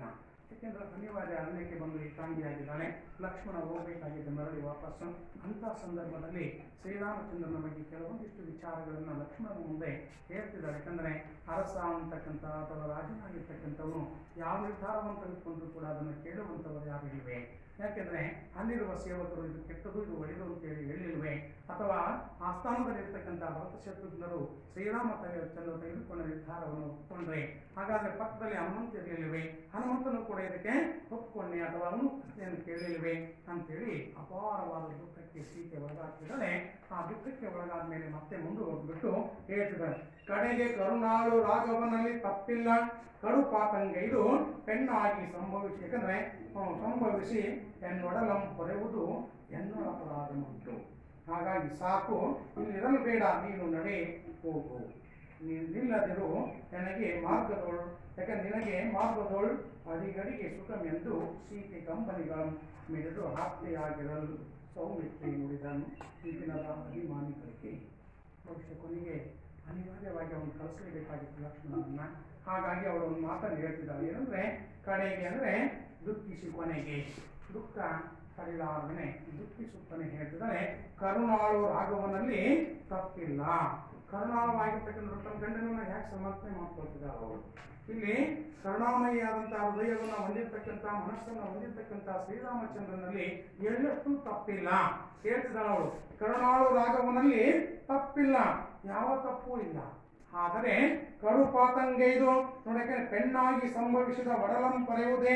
ಯಾಕೆಂದ್ರೆ ಅನಿವಾರ್ಯ ಅರಣ್ಯಕ್ಕೆ ಬಂದು ಏಕಾಂಗಿಯಾಗಿದ್ದಾಳೆ ಲಕ್ಷ್ಮಣ ಹೋಗಬೇಕಾಗಿದೆ ಮರಳಿ ವಾಪಸ್ಸು ಅಂಥ ಸಂದರ್ಭದಲ್ಲಿ ಶ್ರೀರಾಮಚಂದ್ರನ ಬಗ್ಗೆ ಕೆಲವೊಂದಿಷ್ಟು ವಿಚಾರಗಳನ್ನು ಲಕ್ಷ್ಮಣನ ಮುಂದೆ ಹೇಳ್ತಿದ್ದಾರೆ ಯಾಕಂದರೆ ಅರಸ ಅಂತಕ್ಕಂಥ ಅಥವಾ ರಾಜನಾಗಿರ್ತಕ್ಕಂಥವನು ಯಾವ ನಿರ್ಧಾರವನ್ನು ತೆಗೆದುಕೊಂಡ್ರು ಕೂಡ ಅದನ್ನು ಕೇಳುವಂಥವರು ಯಾರಿವೆ ಯಾಕೆಂದರೆ ಅಲ್ಲಿರುವ ಸೇವಕರು ಇದು ಕೆಟ್ಟದು ಇದು ಒಳ್ಳೆಯದು ಅಂತೇಳಿ ಹೇಳಿಲ್ವೇ ಅಥವಾ ಆಸ್ಥಾನದಲ್ಲಿರ್ತಕ್ಕಂಥ ಭರತ ಶತ್ರುಘ್ನರು ಶ್ರೀರಾಮ ತ- ಚಂದ್ರ ತೆಗೆದುಕೊಂಡ ನಿರ್ಧಾರವನ್ನು ಒಪ್ಪಿಕೊಂಡ್ರೆ ಹಾಗಾದ್ರೆ ಪಕ್ಕದಲ್ಲಿ ಹನುಮಂತ ಇರಲಿಲ್ವೇ ಹನುಮಂತನು ಕೂಡ ಇದಕ್ಕೆ ಒಪ್ಕೊಂಡೆ ಅಥವಾ ಅವನು ಪ್ರಶ್ನೆಯನ್ನು ಕೇಳಲಿಲ್ವೇ ಅಂತೇಳಿ ಅಪಾರವಾದ ದುಃಖಕ್ಕೆ ಸೀತೆ ಒಳಗಾಗ್ತಿದ್ದಾಳೆ ಆ ದುಃಖಕ್ಕೆ ಒಳಗಾದ ಮೇಲೆ ಮತ್ತೆ ಮುಂದುವರೆದ್ಬಿಟ್ಟು ಹೇಳ್ತಿದ್ದಾಳೆ ಕಡೆಗೆ ಕರುಣಾಳು ರಾಘವನಲ್ಲಿ ತಪ್ಪಿಲ್ಲ ಕಡು ಪಾತಂಗೈದು ಪೆಣ್ಣಾಗಿ ಸಂಭವಿಸಿ ಯಾಕಂದ್ರೆ ಹ್ಮ್, ಸಂಭವಿಸಿ ಎನ್ನೊಡಲಂ ಪೊರೆಯುವುದು ಎನ್ನ ಅಪರಾಧವುಂಟು ಹಾಗಾಗಿ ಸಾಕು ಇಲ್ಲಿರಲು ಬೇಡ ನೀನು ನಡೆ ಹೋಗು ನೀನು ನಿಲ್ಲದಿರು ನನಗೆ ಮಾರ್ಗದೋಳು ಯಾಕಂದ್ರೆ ನಿನಗೆ ಮಾರ್ಗದೋಳು ಅಡಿಗಡಿಗೆ ಸುಖಮೆಂದು ಸೀತೆ ಕಂಪನಿಗಳ ಮಿಡಿದು ಹಾಸ್ತೆಯಾಗಿರಲು ಸೌಮಿತ್ರಿ ನುಡಿದನು ಈಗಿನದ ಅಭಿಮಾನಿಗಳಿಗೆ ಬಹುಶಃ ಕೊನೆಗೆ ಅನಿವಾರ್ಯವಾಗಿ ಅವನು ಕಳಿಸಲೇಬೇಕಾಗಿತ್ತು ಲಕ್ಷ್ಮಣನನ್ನ ಹಾಗಾಗಿ ಅವಳು ಒಂದು ಮಾತನ್ನು ಹೇಳ್ತಿದ್ದಾಳೆ ಏನಂದ್ರೆ ಕಡೆಗೆ ಅಂದ್ರೆ ದುಃಖಿಸಿ ಕೊನೆಗೆ ದುಃಖ ತಡಿಲಾರದನೆ ದುಃಖಿಸುತ್ತಾನೆ ಹೇಳ್ತಿದ್ದಾಳೆ ಕರುಣಾಳು ರಾಘವನಲ್ಲಿ ತಪ್ಪಿಲ್ಲ ಕರುಣಾಳವಾಗಿರ್ತಕ್ಕಂಥ ತನ್ನ ಗಂಡನನ್ನ ಯಾಕೆ ಸಮರ್ಥನೆ ಮಾಡ್ಕೊಳ್ತಿದ್ದಾಳೆ ಅವಳು ಇಲ್ಲಿ ಕರುಣಾಮಯಿಯಾದಂತಹ ಹೃದಯವನ್ನು ಹೊಂದಿರತಕ್ಕಂಥ ಮನಸ್ಸನ್ನು ಹೊಂದಿರತಕ್ಕಂಥ ಶ್ರೀರಾಮಚಂದ್ರನಲ್ಲಿ ಎಳ್ಳಷ್ಟು ತಪ್ಪಿಲ್ಲ ಹೇಳ್ತಿದ್ದಾಳೆ ಅವಳು ಕರುಣಾಳು ರಾಘವನಲ್ಲಿ ತಪ್ಪಿಲ್ಲ ಯಾವ ತಪ್ಪು ಇಲ್ಲ ಆದರೆ ಕಡು ಪಾತಂಗೈದು ನೋಡಕ್ಕೆ ಪೆಣ್ಣಾಗಿ ಸಂಭವಿಸಿದ ಒಡಲಂ ಪರೆಯುವುದೇ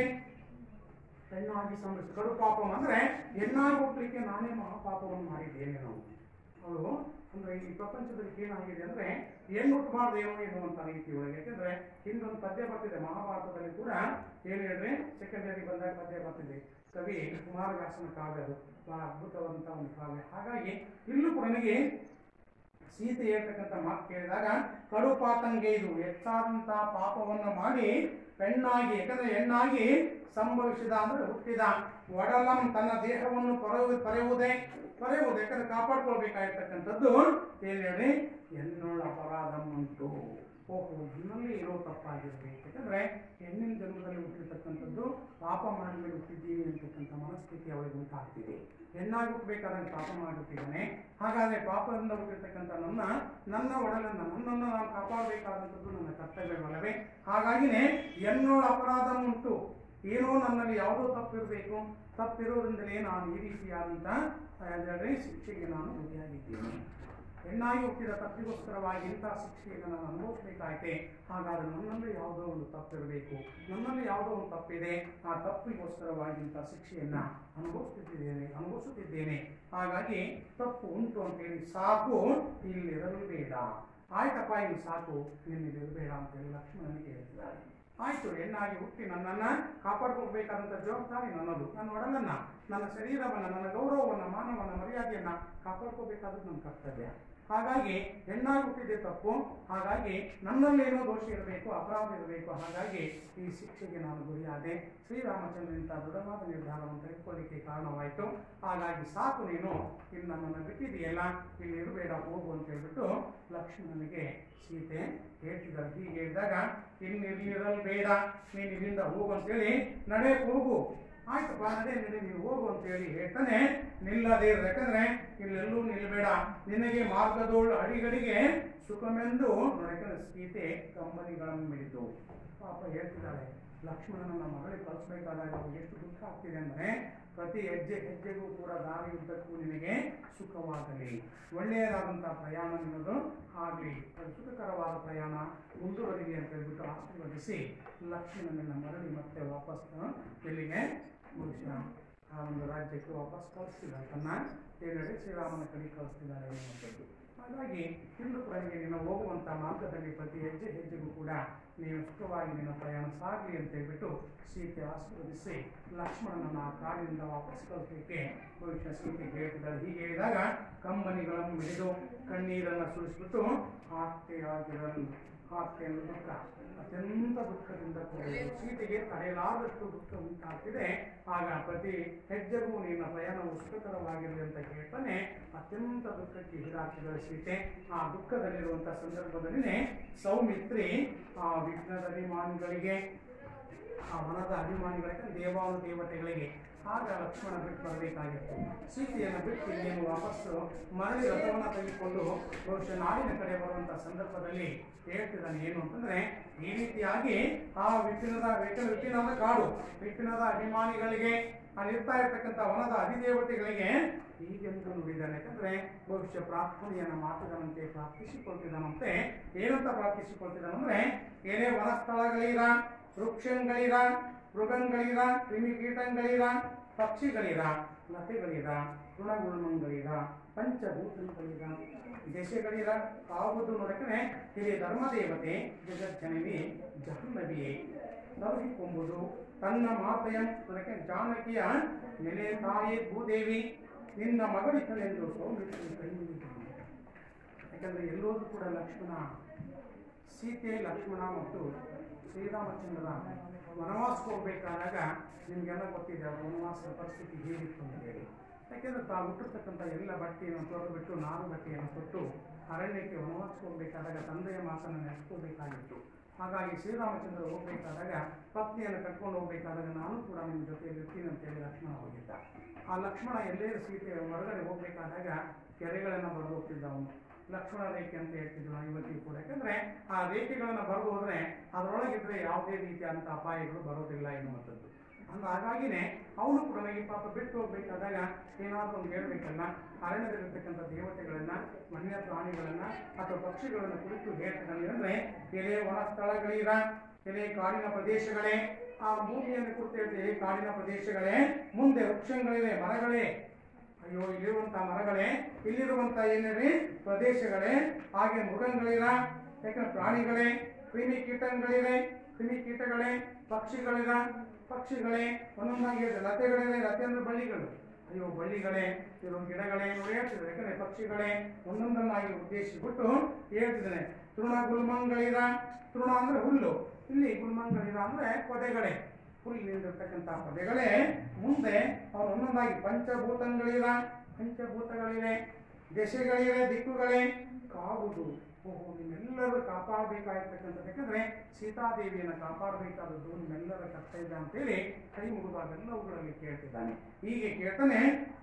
ಹೆಣ್ಣಾಗಿ ಸಂಭವಿಸಿದ ಕಡು ಪಾಪಂ ಅಂದ್ರೆ ಹೆಣ್ಣಾಗಿ ಹುಟ್ಟಲಿಕ್ಕೆ ನಾನೇ ಮಹಾಪಾಪವನ್ನು ಮಾಡಿದ್ದೇನೆ ನಾವು ಅವಳು ಅಂದ್ರೆ ಈ ಪ್ರಪಂಚದಲ್ಲಿ ಏನಾಗಿದೆ ಅಂದ್ರೆ ಹೆಣ್ಣು ಹುಟ್ಟಬಾರ್ದು ಏನೋ ಏನೋ ಅಂತ ರೀತಿ ಒಳಗೆ ಯಾಕಂದ್ರೆ ಹಿಂದೊಂದು ಪದ್ಯ ಬರ್ತಿದೆ ಮಹಾಭಾರತದಲ್ಲಿ ಕೂಡ ಏನು ಹೇಳಿದ್ರೆ ಸೆಕೆಂಡರಿ ಬಂದಾಗ ಪದ್ಯ ಬರ್ತಿದೆ ಕವಿ ಕುಮಾರವ್ಯಾಸನ ಕಾವ್ಯ ಅದು ಬಹಳ ಅದ್ಭುತವಾದಂತಹ ಒಂದು ಕಾವ್ಯ ಹಾಗಾಗಿ ಇಲ್ಲೂ ಕೂಡ ನನಗೆ ಸೀತೆ ಹೇಳ್ತಕ್ಕಂಥ ಮಾತು ಕೇಳಿದಾಗ ಕಡು ಪಾತಂಗೈದು ಹೆಚ್ಚಾದಂತ ಪಾಪವನ್ನು ಮಾಡಿ ಪೆಣ್ಣಾಗಿ ಯಾಕಂದ್ರೆ ಹೆಣ್ಣಾಗಿ ಸಂಭವಿಸಿದ ಅಂದ್ರೆ ಹುಟ್ಟಿದ ಒಡಲಂ ತನ್ನ ದೇಹವನ್ನು ಪರೆಯು ಪರೆಯುವುದೇ ಪರೆಯುವುದು ಯಾಕಂದ್ರೆ ಕಾಪಾಡ್ಕೊಳ್ಬೇಕಾಗಿರ್ತಕ್ಕಂಥದ್ದು ಏನ್ ಹೇಳಿ ಎನ್ನೋಳ ಅಪರಾಧ ಉಂಟು ಓಹೋ ನನ್ನಲ್ಲಿ ಇರೋ ತಪ್ಪಾಗಿರ್ಬೇಕು ಯಾಕಂದ್ರೆ ಹೆಣ್ಣಿನ ಜನ್ಮದಲ್ಲಿ ಹುಟ್ಟಿರ್ತಕ್ಕಂಥದ್ದು ಪಾಪ ಮಾಡಿ ಹುಟ್ಟಿದ್ದೀವಿ ಅಂತಕ್ಕಂಥ ಮನಸ್ಥಿತಿ ಅವಳಿಗೆ ಉಂಟಾಗ್ತಿದೆ ಹೆಣ್ಣಾಗಿ ಹುಟ್ಟಬೇಕಾದಂಗೆ ಪಾಪ ಮಾಡಿಬಿಟ್ಟಿದ್ದಾನೆ ಹಾಗಾದ್ರೆ ಪಾಪದಿಂದ ಹುಟ್ಟಿರ್ತಕ್ಕಂಥ ನನ್ನ ನನ್ನ ಒಡಲನ್ನ ನನ್ನನ್ನು ನಾನು ಕಾಪಾಡಬೇಕಾದಂಥದ್ದು ನನ್ನ ಕರ್ತವ್ಯವಲ್ಲವೇ ಹಾಗಾಗಿನೇ ಎನ್ನೋಳ ಅಪರಾಧ ಉಂಟು ಏನೋ ನನ್ನಲ್ಲಿ ಯಾವುದೋ ತಪ್ಪಿರಬೇಕು ತಪ್ಪಿರೋದ್ರಿಂದಲೇ ನಾನು ಈ ರೀತಿಯಾದಂಥ ಅದರಲ್ಲಿ ಶಿಕ್ಷೆಗೆ ನಾನು ಗುರಿಯಾಗಿದ್ದೇನೆ ಹೆಣ್ಣಾಗಿ ಹುಟ್ಟಿದ ತಪ್ಪಿಗೋಸ್ಕರವಾಗಿ ಇಂಥ ಶಿಕ್ಷೆಯನ್ನು ನಾನು ಅನುಭವಿಸಬೇಕಾಯ್ತೆ ಹಾಗಾದ್ರೆ ನನ್ನಲ್ಲಿ ಯಾವುದೋ ಒಂದು ತಪ್ಪಿರಬೇಕು ನನ್ನಲ್ಲಿ ಯಾವುದೋ ಒಂದು ತಪ್ಪಿದೆ ಆ ತಪ್ಪಿಗೋಸ್ಕರವಾಗಿ ಇಂಥ ಶಿಕ್ಷೆಯನ್ನ ಅನುಭವಿಸುತ್ತಿದ್ದೇನೆ ಅನುಭವಿಸುತ್ತಿದ್ದೇನೆ ಹಾಗಾಗಿ ತಪ್ಪು ಉಂಟು ಅಂತೇಳಿ ಸಾಕು ಇಲ್ಲಿರಲು ಬೇಡ ಆಯ್ತಪ್ಪ ಇಲ್ಲಿ ಸಾಕು ನಿನ್ನಿಲ್ಲಿರಬೇಡ ಅಂತೇಳಿ ಲಕ್ಷ್ಮಣನಿಗೆ ಹೇಳ್ತಿದ್ದಾರೆ ಆಯ್ತು ಹೆಣ್ಣಾಗಿ ಹುಟ್ಟಿ ನನ್ನನ್ನ ಕಾಪಾಡ್ಕೊಳ್ಬೇಕಾದಂಥ ಜವಾಬ್ದಾರಿ ನನ್ನದು ನನ್ನ ಒಡಲನ್ನ ನನ್ನ ಶರೀರವನ್ನ ನನ್ನ ಗೌರವವನ್ನ ಮಾನವನ ಮರ್ಯಾದೆಯನ್ನ ಕಾಪಾಡ್ಕೋಬೇಕಾದದ್ದು ನನ್ನ ಕರ್ತವ್ಯ ಹಾಗಾಗಿ ಹೆಣ್ಣಾಗಿ ಹುಟ್ಟಿದೆ ತಪ್ಪು ಹಾಗಾಗಿ ನನ್ನಲ್ಲೇನೋ ದೋಷ ಇರಬೇಕು ಅಪರಾಧ ಇರಬೇಕು ಹಾಗಾಗಿ ಈ ಶಿಕ್ಷೆಗೆ ನಾನು ಗುರಿಯಾದೆ ಶ್ರೀರಾಮಚಂದ್ರನಿಂದ ದೃಢವಾದ ನಿರ್ಧಾರವನ್ನು ತೆಗೆದುಕೊಳ್ಳಿಕ್ಕೆ ಕಾರಣವಾಯಿತು ಹಾಗಾಗಿ ಸಾಕು ನೀನು ಇಲ್ಲಿ ನನ್ನನ್ನು ಬಿಟ್ಟಿದೆಯಲ್ಲ ಇಲ್ಲಿ ಇರಬೇಡ ಹೋಗು ಅಂತ ಹೇಳ್ಬಿಟ್ಟು ಲಕ್ಷ್ಮಣನಿಗೆ ಸೀತೆ ಹೇಳ್ತಿದ್ದಾರೆ ಹೀಗೆ ಹೇಳಿದಾಗ ಇನ್ನಿರಲ್ ಬೇಡ ನೀನು ಇಲ್ಲಿಂದ ಹೋಗು ಅಂತೇಳಿ ನಡೆ ಹೋಗು ಆಯ್ತಪ್ಪ ನಡೆ ನಡೆ ನೀನು ಹೋಗು ಅಂತೇಳಿ ಹೇಳ್ತಾನೆ ನಿಲ್ಲದೇ ಇರು. ಯಾಕಂದ್ರೆ ಇಲ್ಲೆಲ್ಲೂ ನಿಲ್ಲಬೇಡ ನಿನಗೆ ಮಾರ್ಗದೋಳು ಅಡಿಗಡಿಗೆ ಸುಖಮೆಂದು ನೋಡಕ್ಕೆ ಸೀತೆ ಕಂಬನಿಗಳನ್ನು ಮಿಡಿದು ಪಾಪ ಹೇಳ್ತಿದ್ದಾಳೆ ಲಕ್ಷ್ಮಣನನ್ನ ಮಗಳಿಗೆ ಕಳಿಸ್ಬೇಕಾದಾಗ ಅವ್ರಿಗೆ ಎಷ್ಟು ದುಃಖ ಆಗ್ತಿದೆ ಅಂದ್ರೆ ಪ್ರತಿ ಹೆಜ್ಜೆ ಹೆಜ್ಜೆಗೂ ಕೂಡ ದಾರಿ ಉದ್ದಕ್ಕೂ ನಿನಗೆ ಸುಖವಾಗಲಿ ಒಳ್ಳೆಯದಾದಂತಹ ಪ್ರಯಾಣ ನಿನ್ನದು ಆಗಲಿ ಸುಖಕರವಾದ ಪ್ರಯಾಣ ಮುಂದುವರಿಲಿ ಅಂತ ಹೇಳ್ಬಿಟ್ಟು ಆಶೀರ್ವದಿಸಿ ಲಕ್ಷ್ಮಣನನ್ನ ಮರಳಿ ಮತ್ತೆ ವಾಪಸ್ ಎಲ್ಲಿಗೆ ಬಹುಶಃ ಆ ಒಂದು ರಾಜ್ಯಕ್ಕೆ ವಾಪಸ್ ಕಳಿಸ್ತಿದ್ದಾರೆ ತನ್ನ ಹೇಳಿ ಶ್ರೀರಾಮನ ಕಡೆ ಕಳಿಸ್ತಿದ್ದಾರೆ ಅನ್ನುವಂಥದ್ದು ಹಾಗಾಗಿ ಹಿಂದೂ ಪ್ರಣಿಗೆ ನೀನು ಹೋಗುವಂಥ ಮಾರ್ಗದಲ್ಲಿ ಪ್ರತಿ ಹೆಜ್ಜೆ ಹೆಜ್ಜೆಗೂ ಕೂಡ ನೀನು ಸುಖವಾಗಿ ನಿನ್ನ ಪ್ರಯಾಣ ಸಾಗಲಿ ಅಂತ ಹೇಳ್ಬಿಟ್ಟು ಸೀತೆ ಆಶೀರ್ವದಿಸಿ ಲಕ್ಷ್ಮಣನನ್ನ ಆ ಕಾಡಿನಿಂದ ವಾಪಸ್ ಕಳಿಸಲಿಕ್ಕೆ ಬಹುಶಃ ಸೀತೆ ಹೇಳ್ತಿದ್ದಾಳೆ ಹೀಗೆ ಹೇಳಿದಾಗ ಕಂಬನಿಗಳನ್ನು ಮಿಡಿದು ಕಣ್ಣೀರನ್ನು ಸುರಿಸ್ಬಿಟ್ಟು ಆರ್ತೆಯಾಗಿರಲು ಆರ್ತೆ ಅನ್ನೋ ದುಃಖ ಅತ್ಯಂತ ದುಃಖದಿಂದ ಕೂಡಿದೆ ಸೀತೆಗೆ ತಡೆಯಲಾದಷ್ಟು ದುಃಖ ಉಂಟಾಗ್ತಿದೆ ಆಗ ಪ್ರತಿ ಹೆಜ್ಜೆಗೂ ನಿನ್ನ ಪ್ರಯಾಣವು ಸುಖಕರವಾಗಿರಲಿ ಅಂತ ಹೇಳ್ತಾನೆ ಅತ್ಯಂತ ದುಃಖಕ್ಕೆ ಈಡಾಗ್ತಿದ್ದಾರೆ ಸೀತೆ ಆ ದುಃಖದಲ್ಲಿರುವಂತಹ ಸಂದರ್ಭದಲ್ಲಿ ಸೌಮಿತ್ರಿ ಆ ವಿಘ್ನದ ಅಭಿಮಾನಿಗಳಿಗೆ ಆ ವನದ ಅಭಿಮಾನಿಗಳಿಗೆ ದೇವಾನು ದೇವತೆಗಳಿಗೆ ಆಗ ಲಕ್ಷ್ಮಣ ಬಿಟ್ಟು ಬರಬೇಕಾಗಿತ್ತು ಸೀತೆಯನ್ನು ಬಿಟ್ಟು ಇನ್ನೇನು ವಾಪಸ್ಸು ಮರಳಿ ರಥವನ್ನು ತೆಗೆದುಕೊಂಡು ಬಹುಶಃ ನಾಡಿನ ಕಡೆ ಬರುವಂಥ ಸಂದರ್ಭದಲ್ಲಿ ಹೇಳ್ತಿದ್ದಾನೆ ಏನು ಅಂತಂದ್ರೆ ಈ ರೀತಿಯಾಗಿ ಆ ವಿಪಿನದ ವಿಪಿನ ವಿಪಿನದ ಕಾಡು ವಿಪಿನದ ಅಭಿಮಾನಿಗಳಿಗೆ ಅಲ್ಲಿರ್ತಾ ಇರ್ತಕ್ಕಂಥ ವನದ ಅಧಿದೇವತೆಗಳಿಗೆ ಹೀಗೆಂದು ನುಡಿದಾನೆ ಯಾಕಂದ್ರೆ ಬಹುಶಃ ಪ್ರಾರ್ಥನೆಯನ್ನ ಮಾತುಗಳಂತೆ ಪ್ರಾರ್ಥಿಸಿಕೊಳ್ತಿದ್ದಾನಂತೆ ಏನಂತ ಪ್ರಾರ್ಥಿಸಿಕೊಳ್ತಿದ್ದಾನಂದ್ರೆ ಏನೇ ವನಸ್ಥಳಗಳಿರ ವೃಕ್ಷಗಳಿರ ಮೃಗಗಳಿರ ಕ್ರಿಮಿಕೀಟಗಳಿರ ಪಕ್ಷಿಗಳಿರ ಲತೆಗಳಿರ ತೃಣಗುಳ್ಮಂಗಳಿರ ಪಂಚಭೂತಗಳಿರ ದೇಶಗಳಿರ ಕಾವುದು ನೋಡಕ್ಕೆ ಹಿರಿಯ ಧರ್ಮದೇವತೆ ಜಗಜ್ಜನವಿ ಜಾಹ್ನವಿಯೇ ನವಹಿಕೊಂಬುದು ತನ್ನ ಮಾತೆಯ ನೋಡಕ್ಕೆ ಜಾನಕಿಯ ನೆಲೆ ತಾಯಿ ಭೂದೇವಿ ನಿನ್ನ ಮಗಳಿದ್ದನೆಂದು ಸೌಮಿತ್ರಿ ಕೈ ಮುಗಿದನು. ಯಾಕಂದ್ರೆ ಎಲ್ಲೋದು ಕೂಡ ಲಕ್ಷ್ಮಣ ಸೀತೆ ಲಕ್ಷ್ಮಣ ಮತ್ತು ಶ್ರೀರಾಮಚಂದ್ರ ವನವಾಸಕ್ಕೆ ಹೋಗ್ಬೇಕಾದಾಗ ನಿಮಗೆಲ್ಲ ಗೊತ್ತಿದೆ ಅವ್ರ ವನವಾಸದ ಪರಿಸ್ಥಿತಿ ಹೇಗಿತ್ತು ಅಂತ ಹೇಳಿ ಯಾಕೆಂದ್ರೆ ತಾವು ಹುಟ್ಟಿರ್ತಕ್ಕಂಥ ಎಲ್ಲ ಬಟ್ಟೆಯನ್ನು ತೊಳೆದು ಬಿಟ್ಟು ನಾರು ಬಟ್ಟೆಯನ್ನು ಕೊಟ್ಟು ಅರಣ್ಯಕ್ಕೆ ವನವಾಸಕ್ಕೆ ಹೋಗ್ಬೇಕಾದಾಗ ತಂದೆಯ ಮಾತನ್ನು ನೆನೆಸ್ಕೋಬೇಕಾಗಿತ್ತು ಹಾಗಾಗಿ ಶ್ರೀರಾಮಚಂದ್ರ ಹೋಗ್ಬೇಕಾದಾಗ ಪತ್ನಿಯನ್ನು ಕಟ್ಕೊಂಡು ಹೋಗ್ಬೇಕಾದಾಗ ನಾನು ಕೂಡ ನಿಮ್ಮ ಜೊತೆಯಲ್ಲಿ ಇರ್ತೀನಿ ಅಂತೇಳಿ ಲಕ್ಷ್ಮಣ ಹೋಗಿದ್ದ ಆ ಲಕ್ಷ್ಮಣ ಎಲ್ಲೇ ಸೀತೆ ಹೊರಗಡೆ ಹೋಗ್ಬೇಕಾದಾಗ ಕೆರೆಗಳನ್ನು ಬರೆದು ಹೋಗ್ತಿದ್ದ ಅವನು ಲಕ್ಷ್ಮಣ ರೇಖೆ ಅಂತ ಹೇಳ್ತಿದ್ವಿ ನಾವು ಇವತ್ತಿಗೂ ಕೂಡ ಯಾಕಂದ್ರೆ ಆ ರೇಖೆಗಳನ್ನು ಬರೆದು ಹೋದ್ರೆ ಅದರೊಳಗಿದ್ರೆ ಯಾವುದೇ ರೀತಿಯಾದಂಥ ಅಪಾಯಗಳು ಬರೋದಿಲ್ಲ ಎನ್ನುವಂಥದ್ದು ಅಂದ ಹಾಗಾಗಿನೇ ಅವನು ಕೂಡ ಈ ಪಾಪ ಬಿಟ್ಟು ಹೋಗ್ಬೇಕಾದಾಗ ಏನಾದರೂ ಒಂದು ಹೇಳ್ಬೇಕಲ್ಲ ಅರಣ್ಯದಲ್ಲಿರ್ತಕ್ಕಂಥ ದೇವತೆಗಳನ್ನ ವನ್ಯ ಪ್ರಾಣಿಗಳನ್ನ ಅಥವಾ ಪಕ್ಷಿಗಳನ್ನ ಕುರಿತು ಹೇಳ್ತಿದ್ದಾನೆ ಅಂದ್ರೆ ಎಲೆ ವನ ಸ್ಥಳಗಳಿರ ಎಲೆ ಕಾಡಿನ ಪ್ರದೇಶಗಳೇ ಆ ಭೂಮಿಯನ್ನು ಕುರಿತು ಹೇಳ್ತೀವಿ ಕಾಡಿನ ಪ್ರದೇಶಗಳೇ ಮುಂದೆ ವೃಕ್ಷಗಳಿವೆ ಮರಗಳೇ ಅಯ್ಯೋ ಇಲ್ಲಿರುವಂತಹ ಮರಗಳೇ ಇಲ್ಲಿರುವಂತಹ ಏನೇಳಿ ಪ್ರದೇಶಗಳೇ ಹಾಗೆ ಮೃಗಗಳಿರ ಯಾಕಂದ್ರೆ ಪ್ರಾಣಿಗಳೇ ಕ್ರಿಮಿ ಕೀಟಗಳಿವೆ ಕ್ರಿಮಿ ಕೀಟಗಳೇ ಪಕ್ಷಿಗಳಿರ ಪಕ್ಷಿಗಳೇ ಒಂದೊಂದಾಗಿ ಹೇಳಿದೆ ಲತೆಗಳಿವೆ ಲತೆ ಅಂದ್ರೆ ಬಳ್ಳಿಗಳು ಅಯ್ಯೋ ಬಳ್ಳಿಗಳೇ ಇರೋ ಗಿಡಗಳೇ ನೋಡಿ ಹೇಳ್ತಿದ್ದಾರೆ ಯಾಕಂದ್ರೆ ಪಕ್ಷಿಗಳೇ ಒಂದೊಂದನ್ನಾಗಿ ಉದ್ದೇಶಿಸಿಬಿಟ್ಟು ಹೇಳ್ತಿದ್ದಾನೆ ತೃಣ ಗುಲ್ಮಂಗಳಿರ ತೃಣ ಅಂದ್ರೆ ಹುಲ್ಲು ಇಲ್ಲಿ ಗುಲ್ಮಂಗಳಿರ ಅಂದ್ರೆ ಪೊದೆಗಳೇ ಹುಲ್ಲಿನಿಂದಿರ್ತಕ್ಕಂಥ ಪದಗಳೇ ಮುಂದೆ ಅವನು ಒಂದೊಂದಾಗಿ ಪಂಚಭೂತಗಳಿರ ಪಂಚಭೂತಗಳಿವೆ ದೆಸೆಗಳಿವೆ ದಿಕ್ಕುಗಳೇ ಕಾವುದು ಓಹೋ ನಿಮ್ಮೆಲ್ಲರೂ ಕಾಪಾಡಬೇಕಾಗಿರ್ತಕ್ಕಂಥದ್ದು ಯಾಕಂದ್ರೆ ಸೀತಾದೇವಿಯನ್ನು ಕಾಪಾಡಬೇಕಾದದ್ದು ನಿಮ್ಮೆಲ್ಲರ ಕರ್ತವ್ಯ ಅಂತೇಳಿ ಕೈ ಮುಗಿದು ಅವೆಲ್ಲವುಗಳಲ್ಲಿ ಕೇಳ್ತಿದ್ದಾನೆ ಹೀಗೆ ಕೇಳ್ತಾನೆ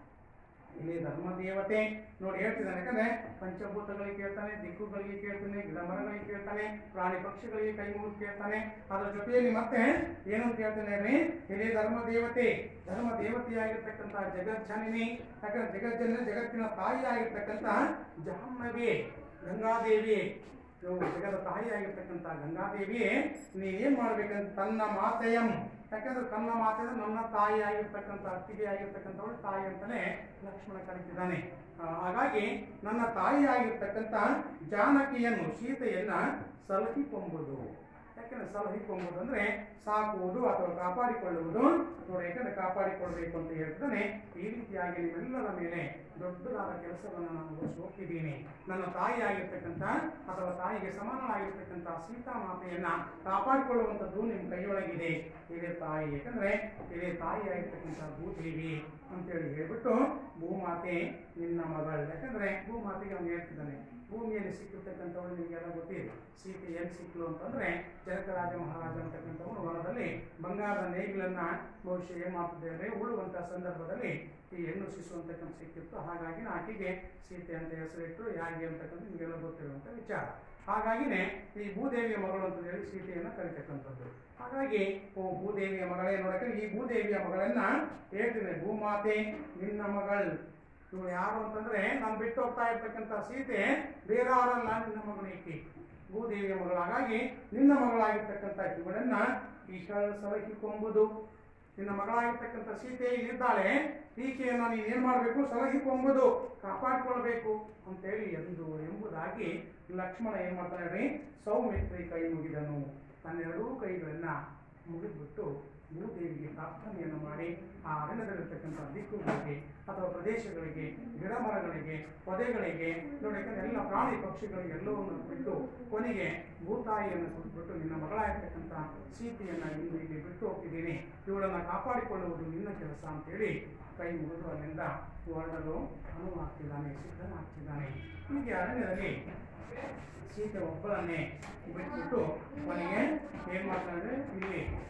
ಇಲ್ಲಿ ಧರ್ಮ ದೇವತೆ ನೋಡಿ ಹೇಳ್ತಿದ್ದಾನೆ ಯಾಕಂದ್ರೆ ಪಂಚಭೂತಗಳಿಗೆ ಕೇಳ್ತಾನೆ ದಿಕ್ಕುಗಳಿಗೆ ಕೇಳ್ತಾನೆ ಗಿಡ ಮರಗಳಿಗೆ ಕೇಳ್ತಾನೆ ಪ್ರಾಣಿ ಪಕ್ಷಿಗಳಿಗೆ ಕೈ ಮುಗಿದು ಕೇಳ್ತಾನೆ ಅದರ ಜೊತೆಯಲ್ಲಿ ಮತ್ತೆ ಏನು ಅಂತ ಹೇಳ್ತಾನೆ ರೀ ಇಲ್ಲಿ ಧರ್ಮ ದೇವತೆ ಧರ್ಮ ದೇವತೆಯಾಗಿರ್ತಕ್ಕಂಥ ಜಗಜ್ಜನನಿ ಯಾಕಂದ್ರೆ ಜಗಜ್ಜನ ಜಗತ್ತಿನ ತಾಯಿ ಆಗಿರ್ತಕ್ಕಂಥ ಜಾಹ್ನವಿ ಗಂಗಾದೇವಿ ಇವು ಜಗದ ತಾಯಿಯಾಗಿರ್ತಕ್ಕಂಥ ಗಂಗಾದೇವಿ ನೀನೇನ್ ಮಾಡ್ಬೇಕಂತ ತನ್ನ ಮಾತೆಯಂ ಯಾಕಂದ್ರೆ ತನ್ನ ಮಾತೆ ಅಂದ್ರೆ ನನ್ನ ತಾಯಿ ಆಗಿರ್ತಕ್ಕಂಥ ಅತ್ತಿಗೆ ಆಗಿರ್ತಕ್ಕಂಥವಳು ತಾಯಿ ಅಂತಾನೆ ಲಕ್ಷ್ಮಣ ಕರೀತಿದ್ದಾನೆ ಆ, ಹಾಗಾಗಿ ನನ್ನ ತಾಯಿ ಆಗಿರ್ತಕ್ಕಂಥ ಜಾನಕಿಯನ್ನು ಸೀತೆಯನ್ನ ಸಲಹಿಕೊಂಬುದು ಯಾಕಂದ್ರೆ ಸಲಹಿಕೊಂಬುದು ಅಂದ್ರೆ ಸಾಕುವುದು ಅಥವಾ ಕಾಪಾಡಿಕೊಳ್ಳುವುದು ನೋಡಿ ಯಾಕಂದ್ರೆ ಕಾಪಾಡಿಕೊಳ್ಬೇಕು ಅಂತ ಹೇಳ್ತಾನೆ ಈ ರೀತಿಯಾಗಿ ನಿಮ್ಮೆಲ್ಲರ ಮೇಲೆ ದೊಡ್ಡದಾದ ಕೆಲಸವನ್ನು ನಾನು ವಹಿಸಿ ನನ್ನ ತಾಯಿ ಆಗಿರ್ತಕ್ಕಂಥ ಅಥವಾ ತಾಯಿಗೆ ಸಮಾನವಾಗಿರ್ತಕ್ಕಂಥ ಸೀತಾ ಮಾತೆಯನ್ನ ಕಾಪಾಡಿಕೊಳ್ಳುವಂಥದ್ದು ನಿಮ್ಮ ಕೈಯೊಳಗಿದೆ ಇದೇ ತಾಯಿ ಯಾಕಂದ್ರೆ ಇದೇ ತಾಯಿ ಆಗಿರ್ತಕ್ಕಂಥ ಭೂದೇವಿ ಅಂತೇಳಿ ಹೇಳ್ಬಿಟ್ಟು ಭೂಮಾತೆ ನಿನ್ನ ಮಗಳು ಯಾಕಂದ್ರೆ ಭೂಮಾತೆಗೆ ಅವನು ಹೇಳ್ತಿದ್ದಾನೆ ಭೂಮಿಯಲ್ಲಿ ಸಿಕ್ಕಿರ್ತಕ್ಕಂಥವಳು ನಿಮಗೆಲ್ಲ ಗೊತ್ತಿದೆ ಸೀತೆ ಎಲ್ಲಿ ಸಿಕ್ಲು ಅಂತಂದ್ರೆ ಜನಕರಾಜ ಮಹಾರಾಜ ಅಂತಕ್ಕಂಥವನು ಹೊಲದಲ್ಲಿ ಬಂಗಾರದ ನೇಗಿಲನ್ನ ಬಹುಶಃ ಏನ್ ಮಾಡ್ತಿದ್ದೆ ಅಂದ್ರೆ ಉಳುವಂತ ಸಂದರ್ಭದಲ್ಲಿ ಈ ಹೆಣ್ಣು ಶಿಶು ಅಂತಕ್ಕಂಥ ಸಿಕ್ಕಿತ್ತು ಹಾಗಾಗಿ ಆಕೆಗೆ ಸೀತೆ ಅಂತ ಹೆಸರಿಟ್ಟು ಯಾಕೆ ಅಂತಕ್ಕಂಥ ನಿಮಗೆಲ್ಲ ಗೊತ್ತಿರುವಂತ ವಿಚಾರ ಹಾಗಾಗಿನೇ ಈ ಭೂದೇವಿಯ ಮಗಳು ಅಂತ ಹೇಳಿ ಸೀತೆಯನ್ನ ಕರಿತಕ್ಕಂಥದ್ದು ಹಾಗಾಗಿ ಓ ಭೂದೇವಿಯ ಮಗಳೇ ನೋಡಕ್ಕೆ ಈ ಭೂದೇವಿಯ ಮಗಳನ್ನ ಹೇಳ್ತೀನಿ ಭೂಮಾತೆ ನಿನ್ನ ಮಗಳು ಇವಳು ಯಾರು ಅಂತಂದ್ರೆ ನಾನು ಬಿಟ್ಟು ಹೋಗ್ತಾ ಇರ್ತಕ್ಕಂಥ ಸೀತೆ ಬೇರೆ ಯಾರಲ್ಲ ನಿನ್ನ ಮಗಳು ಈಕೆ ಭೂದೇವಿಯ ಮಗಳು ಹಾಗಾಗಿ ನಿನ್ನ ಮಗಳಾಗಿರ್ತಕ್ಕಂಥ ಇವಳನ್ನ ಈಶ್ವರ ಸಲಹಿಕೊಂಬುದು ನಿನ್ನ ಮಗಳಾಗಿರ್ತಕ್ಕಂಥ ಸೀತೆ ಇಲ್ಲಿದ್ದಾಳೆ ಈಕೆಯನ್ನು ನೀನು ಏನ್ ಮಾಡಬೇಕು ಸಲಹಿಕೊಂಬುದು ಕಾಪಾಡಿಕೊಳ್ಬೇಕು ಅಂತೇಳಿ ಎಂದು ಎಂಬುದಾಗಿ ಲಕ್ಷ್ಮಣ ಏನ್ ಮಾಡ್ತಾನೆ ರೀ ಸೌಮಿತ್ರಿ ಕೈ ಮುಗಿದನು ತನ್ನೆರಡೂ ಕೈಗಳನ್ನ ಮುಗಿದ್ಬಿಟ್ಟು ಭೂದೇವಿಗೆ ಪ್ರಾರ್ಥನೆಯನ್ನು ಮಾಡಿ ಆ ಅರಣ್ಯದಲ್ಲಿರ್ತಕ್ಕಂಥ ದಿಕ್ಕುಗಳಿಗೆ ಅಥವಾ ಪ್ರದೇಶಗಳಿಗೆ ಗಿಡ ಮರಗಳಿಗೆ ಪೊದೆಗಳಿಗೆ ನೋಡಿ ಯಾಕಂದ್ರೆ ಎಲ್ಲ ಪ್ರಾಣಿ ಪಕ್ಷಿಗಳಿಗೆ ಎಲ್ಲವನ್ನು ಬಿಟ್ಟು ಕೊನೆಗೆ ಭೂತಾಯಿಯನ್ನು ಕೊಟ್ಬಿಟ್ಟು ನಿನ್ನ ಮಗಳಾಗಿರ್ತಕ್ಕಂಥ ಸೀತೆಯನ್ನ ಇನ್ನು ಇಲ್ಲಿ ಬಿಟ್ಟು ಹೋಗ್ತಿದ್ದೀನಿ ಇವಳನ್ನ ಕಾಪಾಡಿಕೊಳ್ಳುವುದು ನಿನ್ನ ಕೆಲಸ ಅಂತೇಳಿ ಕೈ ಮುಗಿದು ಅಲ್ಲಿಂದ ಹೊರಡಲು ಅನುವಾಗ್ತಿದ್ದಾನೆ ಸಿದ್ಧನಾಗ್ತಿದ್ದಾನೆ ಹೀಗೆ ಅರಣ್ಯದಲ್ಲಿ ಸೀತೆ ಒಬ್ಬಳನ್ನೇ ಬಿಟ್ಬಿಟ್ಟು ಕೊನೆಗೆ ಏನ್ ಮಾಡ್ತಾನೆ ಇಲ್ಲಿ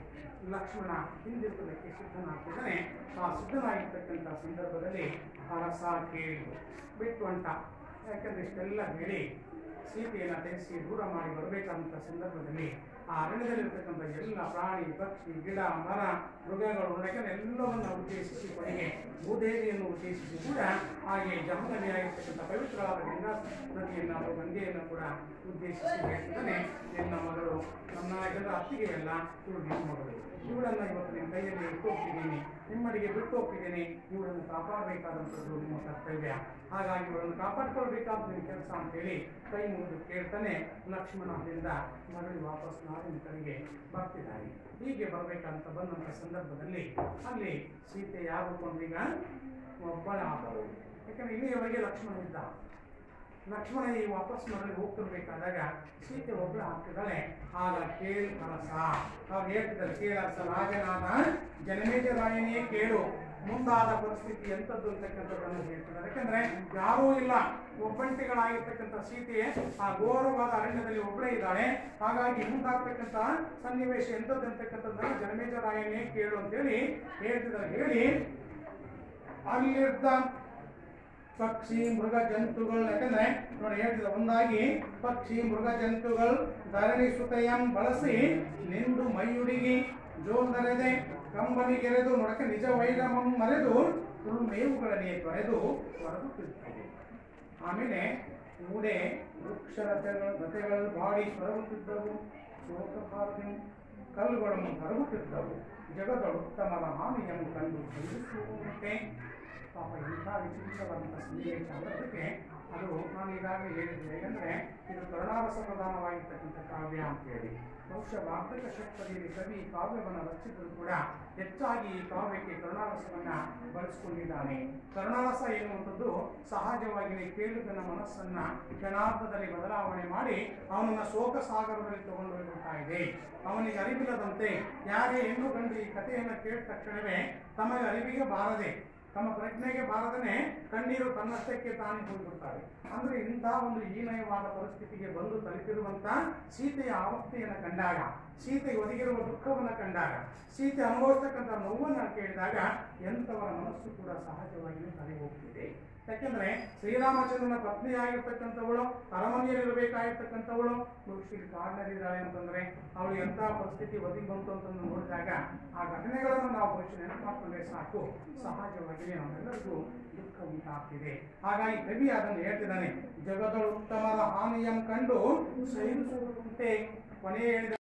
ಲಕ್ಷ್ಮಣ ಹಿಂದಿರುಗುವುದಕ್ಕೆ ಸಿದ್ಧನಾಗ್ತಿದ್ದಾನೆ ಆ ಸಿದ್ಧನಾಗಿರ್ತಕ್ಕಂಥ ಸಂದರ್ಭದಲ್ಲಿ ಅರಸ ಕೇಳಿ ಬಿಟ್ಟು ಅಂಟ ಯಾಕಂದ್ರೆ ಇಷ್ಟೆಲ್ಲ ಹೇಳಿ ಸೀತೆಯನ್ನು ತೆಗೆಸಿ ದೂರ ಮಾಡಿ ಬರಬೇಕಾದಂಥ ಸಂದರ್ಭದಲ್ಲಿ ಆ ಅರಣ್ಯದಲ್ಲಿರ್ತಕ್ಕಂಥ ಎಲ್ಲ ಪ್ರಾಣಿ ಪಕ್ಷಿ ಗಿಡ ಮರ ಮೃಗಗಳು ಯಾಕಂದ್ರೆ ಎಲ್ಲವನ್ನು ಉದ್ದೇಶಿಸಿ ಕೊನೆಗೆ ಭೂದೇವಿಯನ್ನು ಉದ್ದೇಶಿಸಿ ಕೂಡ ಹಾಗೆ ಜಮದನಿಯಾಗಿರ್ತಕ್ಕಂಥ ಪವಿತ್ರವಾದ ಗಂಗಾ ನದಿಯನ್ನು ಅಥವಾ ಗಂಗೆಯನ್ನು ಕೂಡ ಉದ್ದೇಶಿಸಿ ಹೇಳ್ತಿದ್ದಾನೆ ನಿನ್ನ ಮಗಳು ನನ್ನ ಇದರ ಅತ್ತಿಗೆ ಅಲ್ಲ ಇವಳು ನಿಮ್ಮ ಮಗಳು ಇವಳನ್ನು ಇವತ್ತು ನಿಮ್ಮ ಕೈಯಲ್ಲಿ ಇಟ್ಟು ಹೋಗ್ತಿದ್ದೀನಿ ನಿಮ್ಮಡಿಗೆ ಬಿಟ್ಟು ಹೋಗ್ತಿದ್ದೀನಿ ಇವಳನ್ನು ಕಾಪಾಡಬೇಕಾದಂಥದ್ದು ನಿಮ್ಮ ಕರ್ತವ್ಯ ಹಾಗಾಗಿ ಇವಳನ್ನು ಕಾಪಾಡ್ಕೊಳ್ಬೇಕಾದ ನಿಮ್ಮ ಕೆಲಸ ಅಂತೇಳಿ ಕೈ ಮುಗಿದು ಕೇಳ್ತಾನೆ ಲಕ್ಷ್ಮಣ ಅಲ್ಲಿಂದ ಮರಳಿ ವಾಪಸ್ ನಾಡಿನ ಕಡೆಗೆ ಬರ್ತಿದ್ದಾನೆ ಹೀಗೆ ಬರಬೇಕಂತ ಬಂದಂಥ ಸಂದರ್ಭದಲ್ಲಿ ಅಲ್ಲಿ ಸೀತೆ ಯಾರು ಕೊಂಡ್ರೀಗ ಒಬ್ಬಳ ಆದಳು ಯಾಕಂದ್ರೆ ಇಲ್ಲಿಯವರೆಗೆ ಲಕ್ಷ್ಮಣ ಇದ್ದ ಲಕ್ಷ್ಮಣ ಈ ವಾಪಸ್ ಮರಳಿ ಹೋಗ್ತಿರ್ಬೇಕಾದಾಗ ಸೀತೆ ಒಬ್ಬಳ ಹಾಕಿದಾಳೆ ಆಗ ಕೇಳು ಕನಸ ಅವ್ರು ಹೇಳ್ತಿದ್ದಾರೆ ಕೇಳಸ ರಾಜನಾದ ಜನಮೇಜರಾಯನೇ ಕೇಳು ಮುಂದಾದ ಪರಿಸ್ಥಿತಿ ಎಂಥದ್ದು ಅಂತಕ್ಕಂಥದ್ದನ್ನು ಹೇಳ್ತಿದ್ದಾರೆ ಯಾಕಂದ್ರೆ ಯಾರೂ ಇಲ್ಲ ಒಬ್ಬಂಟಿಗಳಾಗಿರ್ತಕ್ಕಂಥ ಸೀತೆ ಆ ಘೋರವಾದ ಅರಣ್ಯದಲ್ಲಿ ಒಬ್ಬಳೇ ಇದ್ದಾಳೆ ಹಾಗಾಗಿ ಮುಂದಾಗ್ತಕ್ಕಂಥ ಸನ್ನಿವೇಶ ಎಂಥದ್ದು ಅಂತಕ್ಕಂಥದ್ದನ್ನು ಜನಮೇಜರಾಯನೇ ಕೇಳು ಅಂತೇಳಿ ಹೇಳ್ತಿದ್ದಾರೆ ಹೇಳಿ ಅಲ್ಲಿದ್ದ ಪಕ್ಷಿ ಮೃಗ ಜಂತುಗಳು ಯಾಕಂದ್ರೆ ನೋಡಿ ಹೇಳ್ತಿದ್ದ ಒಂದಾಗಿ ಪಕ್ಷಿ ಮೃಗ ಜಂತುಗಳು ಧರಣಿ ಸುತಯಂ ಬಳಸಿ ನಿಂದು ಮೈಯುಡಿಗಿ ಜೋಂದರೆದೆ ಕಂಬನಿಗೆರೆದು ನೋಡಕ್ಕೆ ನಿಜ ವೈರಮಂ ಮರೆದು ಮೇವುಗಳನ್ನೇ ತೊರೆದು ಹೊರಗುತ್ತಿದ್ದವು ಆಮೇಲೆ ಮೂಡೆ ವೃಕ್ಷರಥಗಳ ರಥಗಳು ಬಾಡಿ ಹೊರಗುತ್ತಿದ್ದವು ಶೋಕಭಾರದಿ ಕಲ್ಲುಗಳನ್ನು ಹೊರಗುತ್ತಿದ್ದವು ಜಗದ ಉತ್ತಮರ ಹಾನಿಯನ್ನು ಕಂಡು ಖಂಡಿಸುವಂತೆ ಪಾಪ ಇಂಥ ವಿಚಿತ್ರವಾದಂಥ ಸನ್ನಿವೇಶ ಅನ್ನೋದಕ್ಕೆ ಅದು ನಾನು ಈಗಾಗಲೇ ಹೇಳಿದ್ದೆ ಯಾಕಂದರೆ ಇದು ಕರುಣಾರಸ ಪ್ರಧಾನವಾಗಿರ್ತಕ್ಕಂಥ ಕಾವ್ಯ ಅಂತೇಳಿ ಬಹುಶಃ ವಾರ್ತಕ ಷಟ್ಪದಿಯಲ್ಲಿ ಕವಿ ಕಾವ್ಯವನ್ನು ರಚಿಸಿದ್ರು ಕೂಡ ಹೆಚ್ಚಾಗಿ ಈ ಕಾವ್ಯಕ್ಕೆ ಕರುಣಾರಸವನ್ನು ಬಳಸಿಕೊಂಡಿದ್ದಾನೆ ಕರುಣಾರಸ ಎನ್ನುವಂಥದ್ದು ಸಹಜವಾಗಿಯೇ ಕೇಳುಗನ ಮನಸ್ಸನ್ನ ಕ್ಷಣಾರ್ಧದಲ್ಲಿ ಬದಲಾವಣೆ ಮಾಡಿ ಅವನನ್ನ ಶೋಕ ಸಾಗರದಲ್ಲಿ ತಗೊಂಡು ಹೋಗ್ತಾ ಇದೆ ಅವನಿಗೆ ಅರಿವಿಲ್ಲದಂತೆ ಯಾರೇ ಹೆಣ್ಣು ಗಂಡು ಈ ಕಥೆಯನ್ನು ಕೇಳಿದ ತಕ್ಷಣವೇ ತಮಗೆ ಅರಿವಿಗೆ ಬಾರದೆ ತಮ್ಮ ಪ್ರಜ್ಞೆಗೆ ಬಾರದನೆ ಕಣ್ಣೀರು ತನ್ನಷ್ಟಕ್ಕೆ ತಾನೇ ಹೋಗಿಬಿಡ್ತಾರೆ ಅಂದ್ರೆ ಇಂಥ ಒಂದು ಹೀನಯವಾದ ಪರಿಸ್ಥಿತಿಗೆ ಬಂದು ತಲುಪಿರುವಂತ ಸೀತೆಯ ಅವಸ್ಥೆಯನ್ನು ಕಂಡಾಗ ಸೀತೆ ಒದಗಿರುವ ದುಃಖವನ್ನು ಕಂಡಾಗ ಸೀತೆ ಅನುಭವಿಸ್ತಕ್ಕಂಥ ನೋವನ್ನು ಕೇಳಿದಾಗ ಎಂಥವರ ಮನಸ್ಸು ಕೂಡ ಸಹಜವಾಗಿಯೂ ತಲೆ ಹೋಗ್ತಿದೆ ಯಾಕೆಂದ್ರೆ ಶ್ರೀರಾಮಚಂದ್ರನ ಪತ್ನಿಯಾಗಿರ್ತಕ್ಕಂಥವಳು ಅರಮನೆಯಲ್ಲಿರಬೇಕಾಗಿರ್ತಕ್ಕಂಥವಳು ಬಹುಶಃ ಕಾಡಿನಲ್ಲಿದ್ದಾಳೆ ಅಂತಂದ್ರೆ ಅವಳು ಎಂಥ ಪರಿಸ್ಥಿತಿ ಒದಗಿ ಬಂತು ಅಂತ ನೋಡಿದಾಗ ಆ ಘಟನೆಗಳನ್ನು ನಾವು ಬಹುಶಃ ನೆನಪು ಮಾಡ್ಕೊಂಡ್ರೆ ಸಾಕು ಸಹಜವಾಗಿಯೇ ನಮ್ಮೆಲ್ಲರಿಗೂ ದುಃಖ ಉಂಟಾಗ್ತಿದೆ ಹಾಗಾಗಿ ಕವಿ ಅದನ್ನು ಹೇಳ್ತಿದ್ದಾನೆ ಜಗದ ಉತ್ತಮರ ಹಾನಿಯಂ ಕಂಡು ಸಹಿಸುವಂತೆ ಕೊನೆಯ ಹೇಳಿದ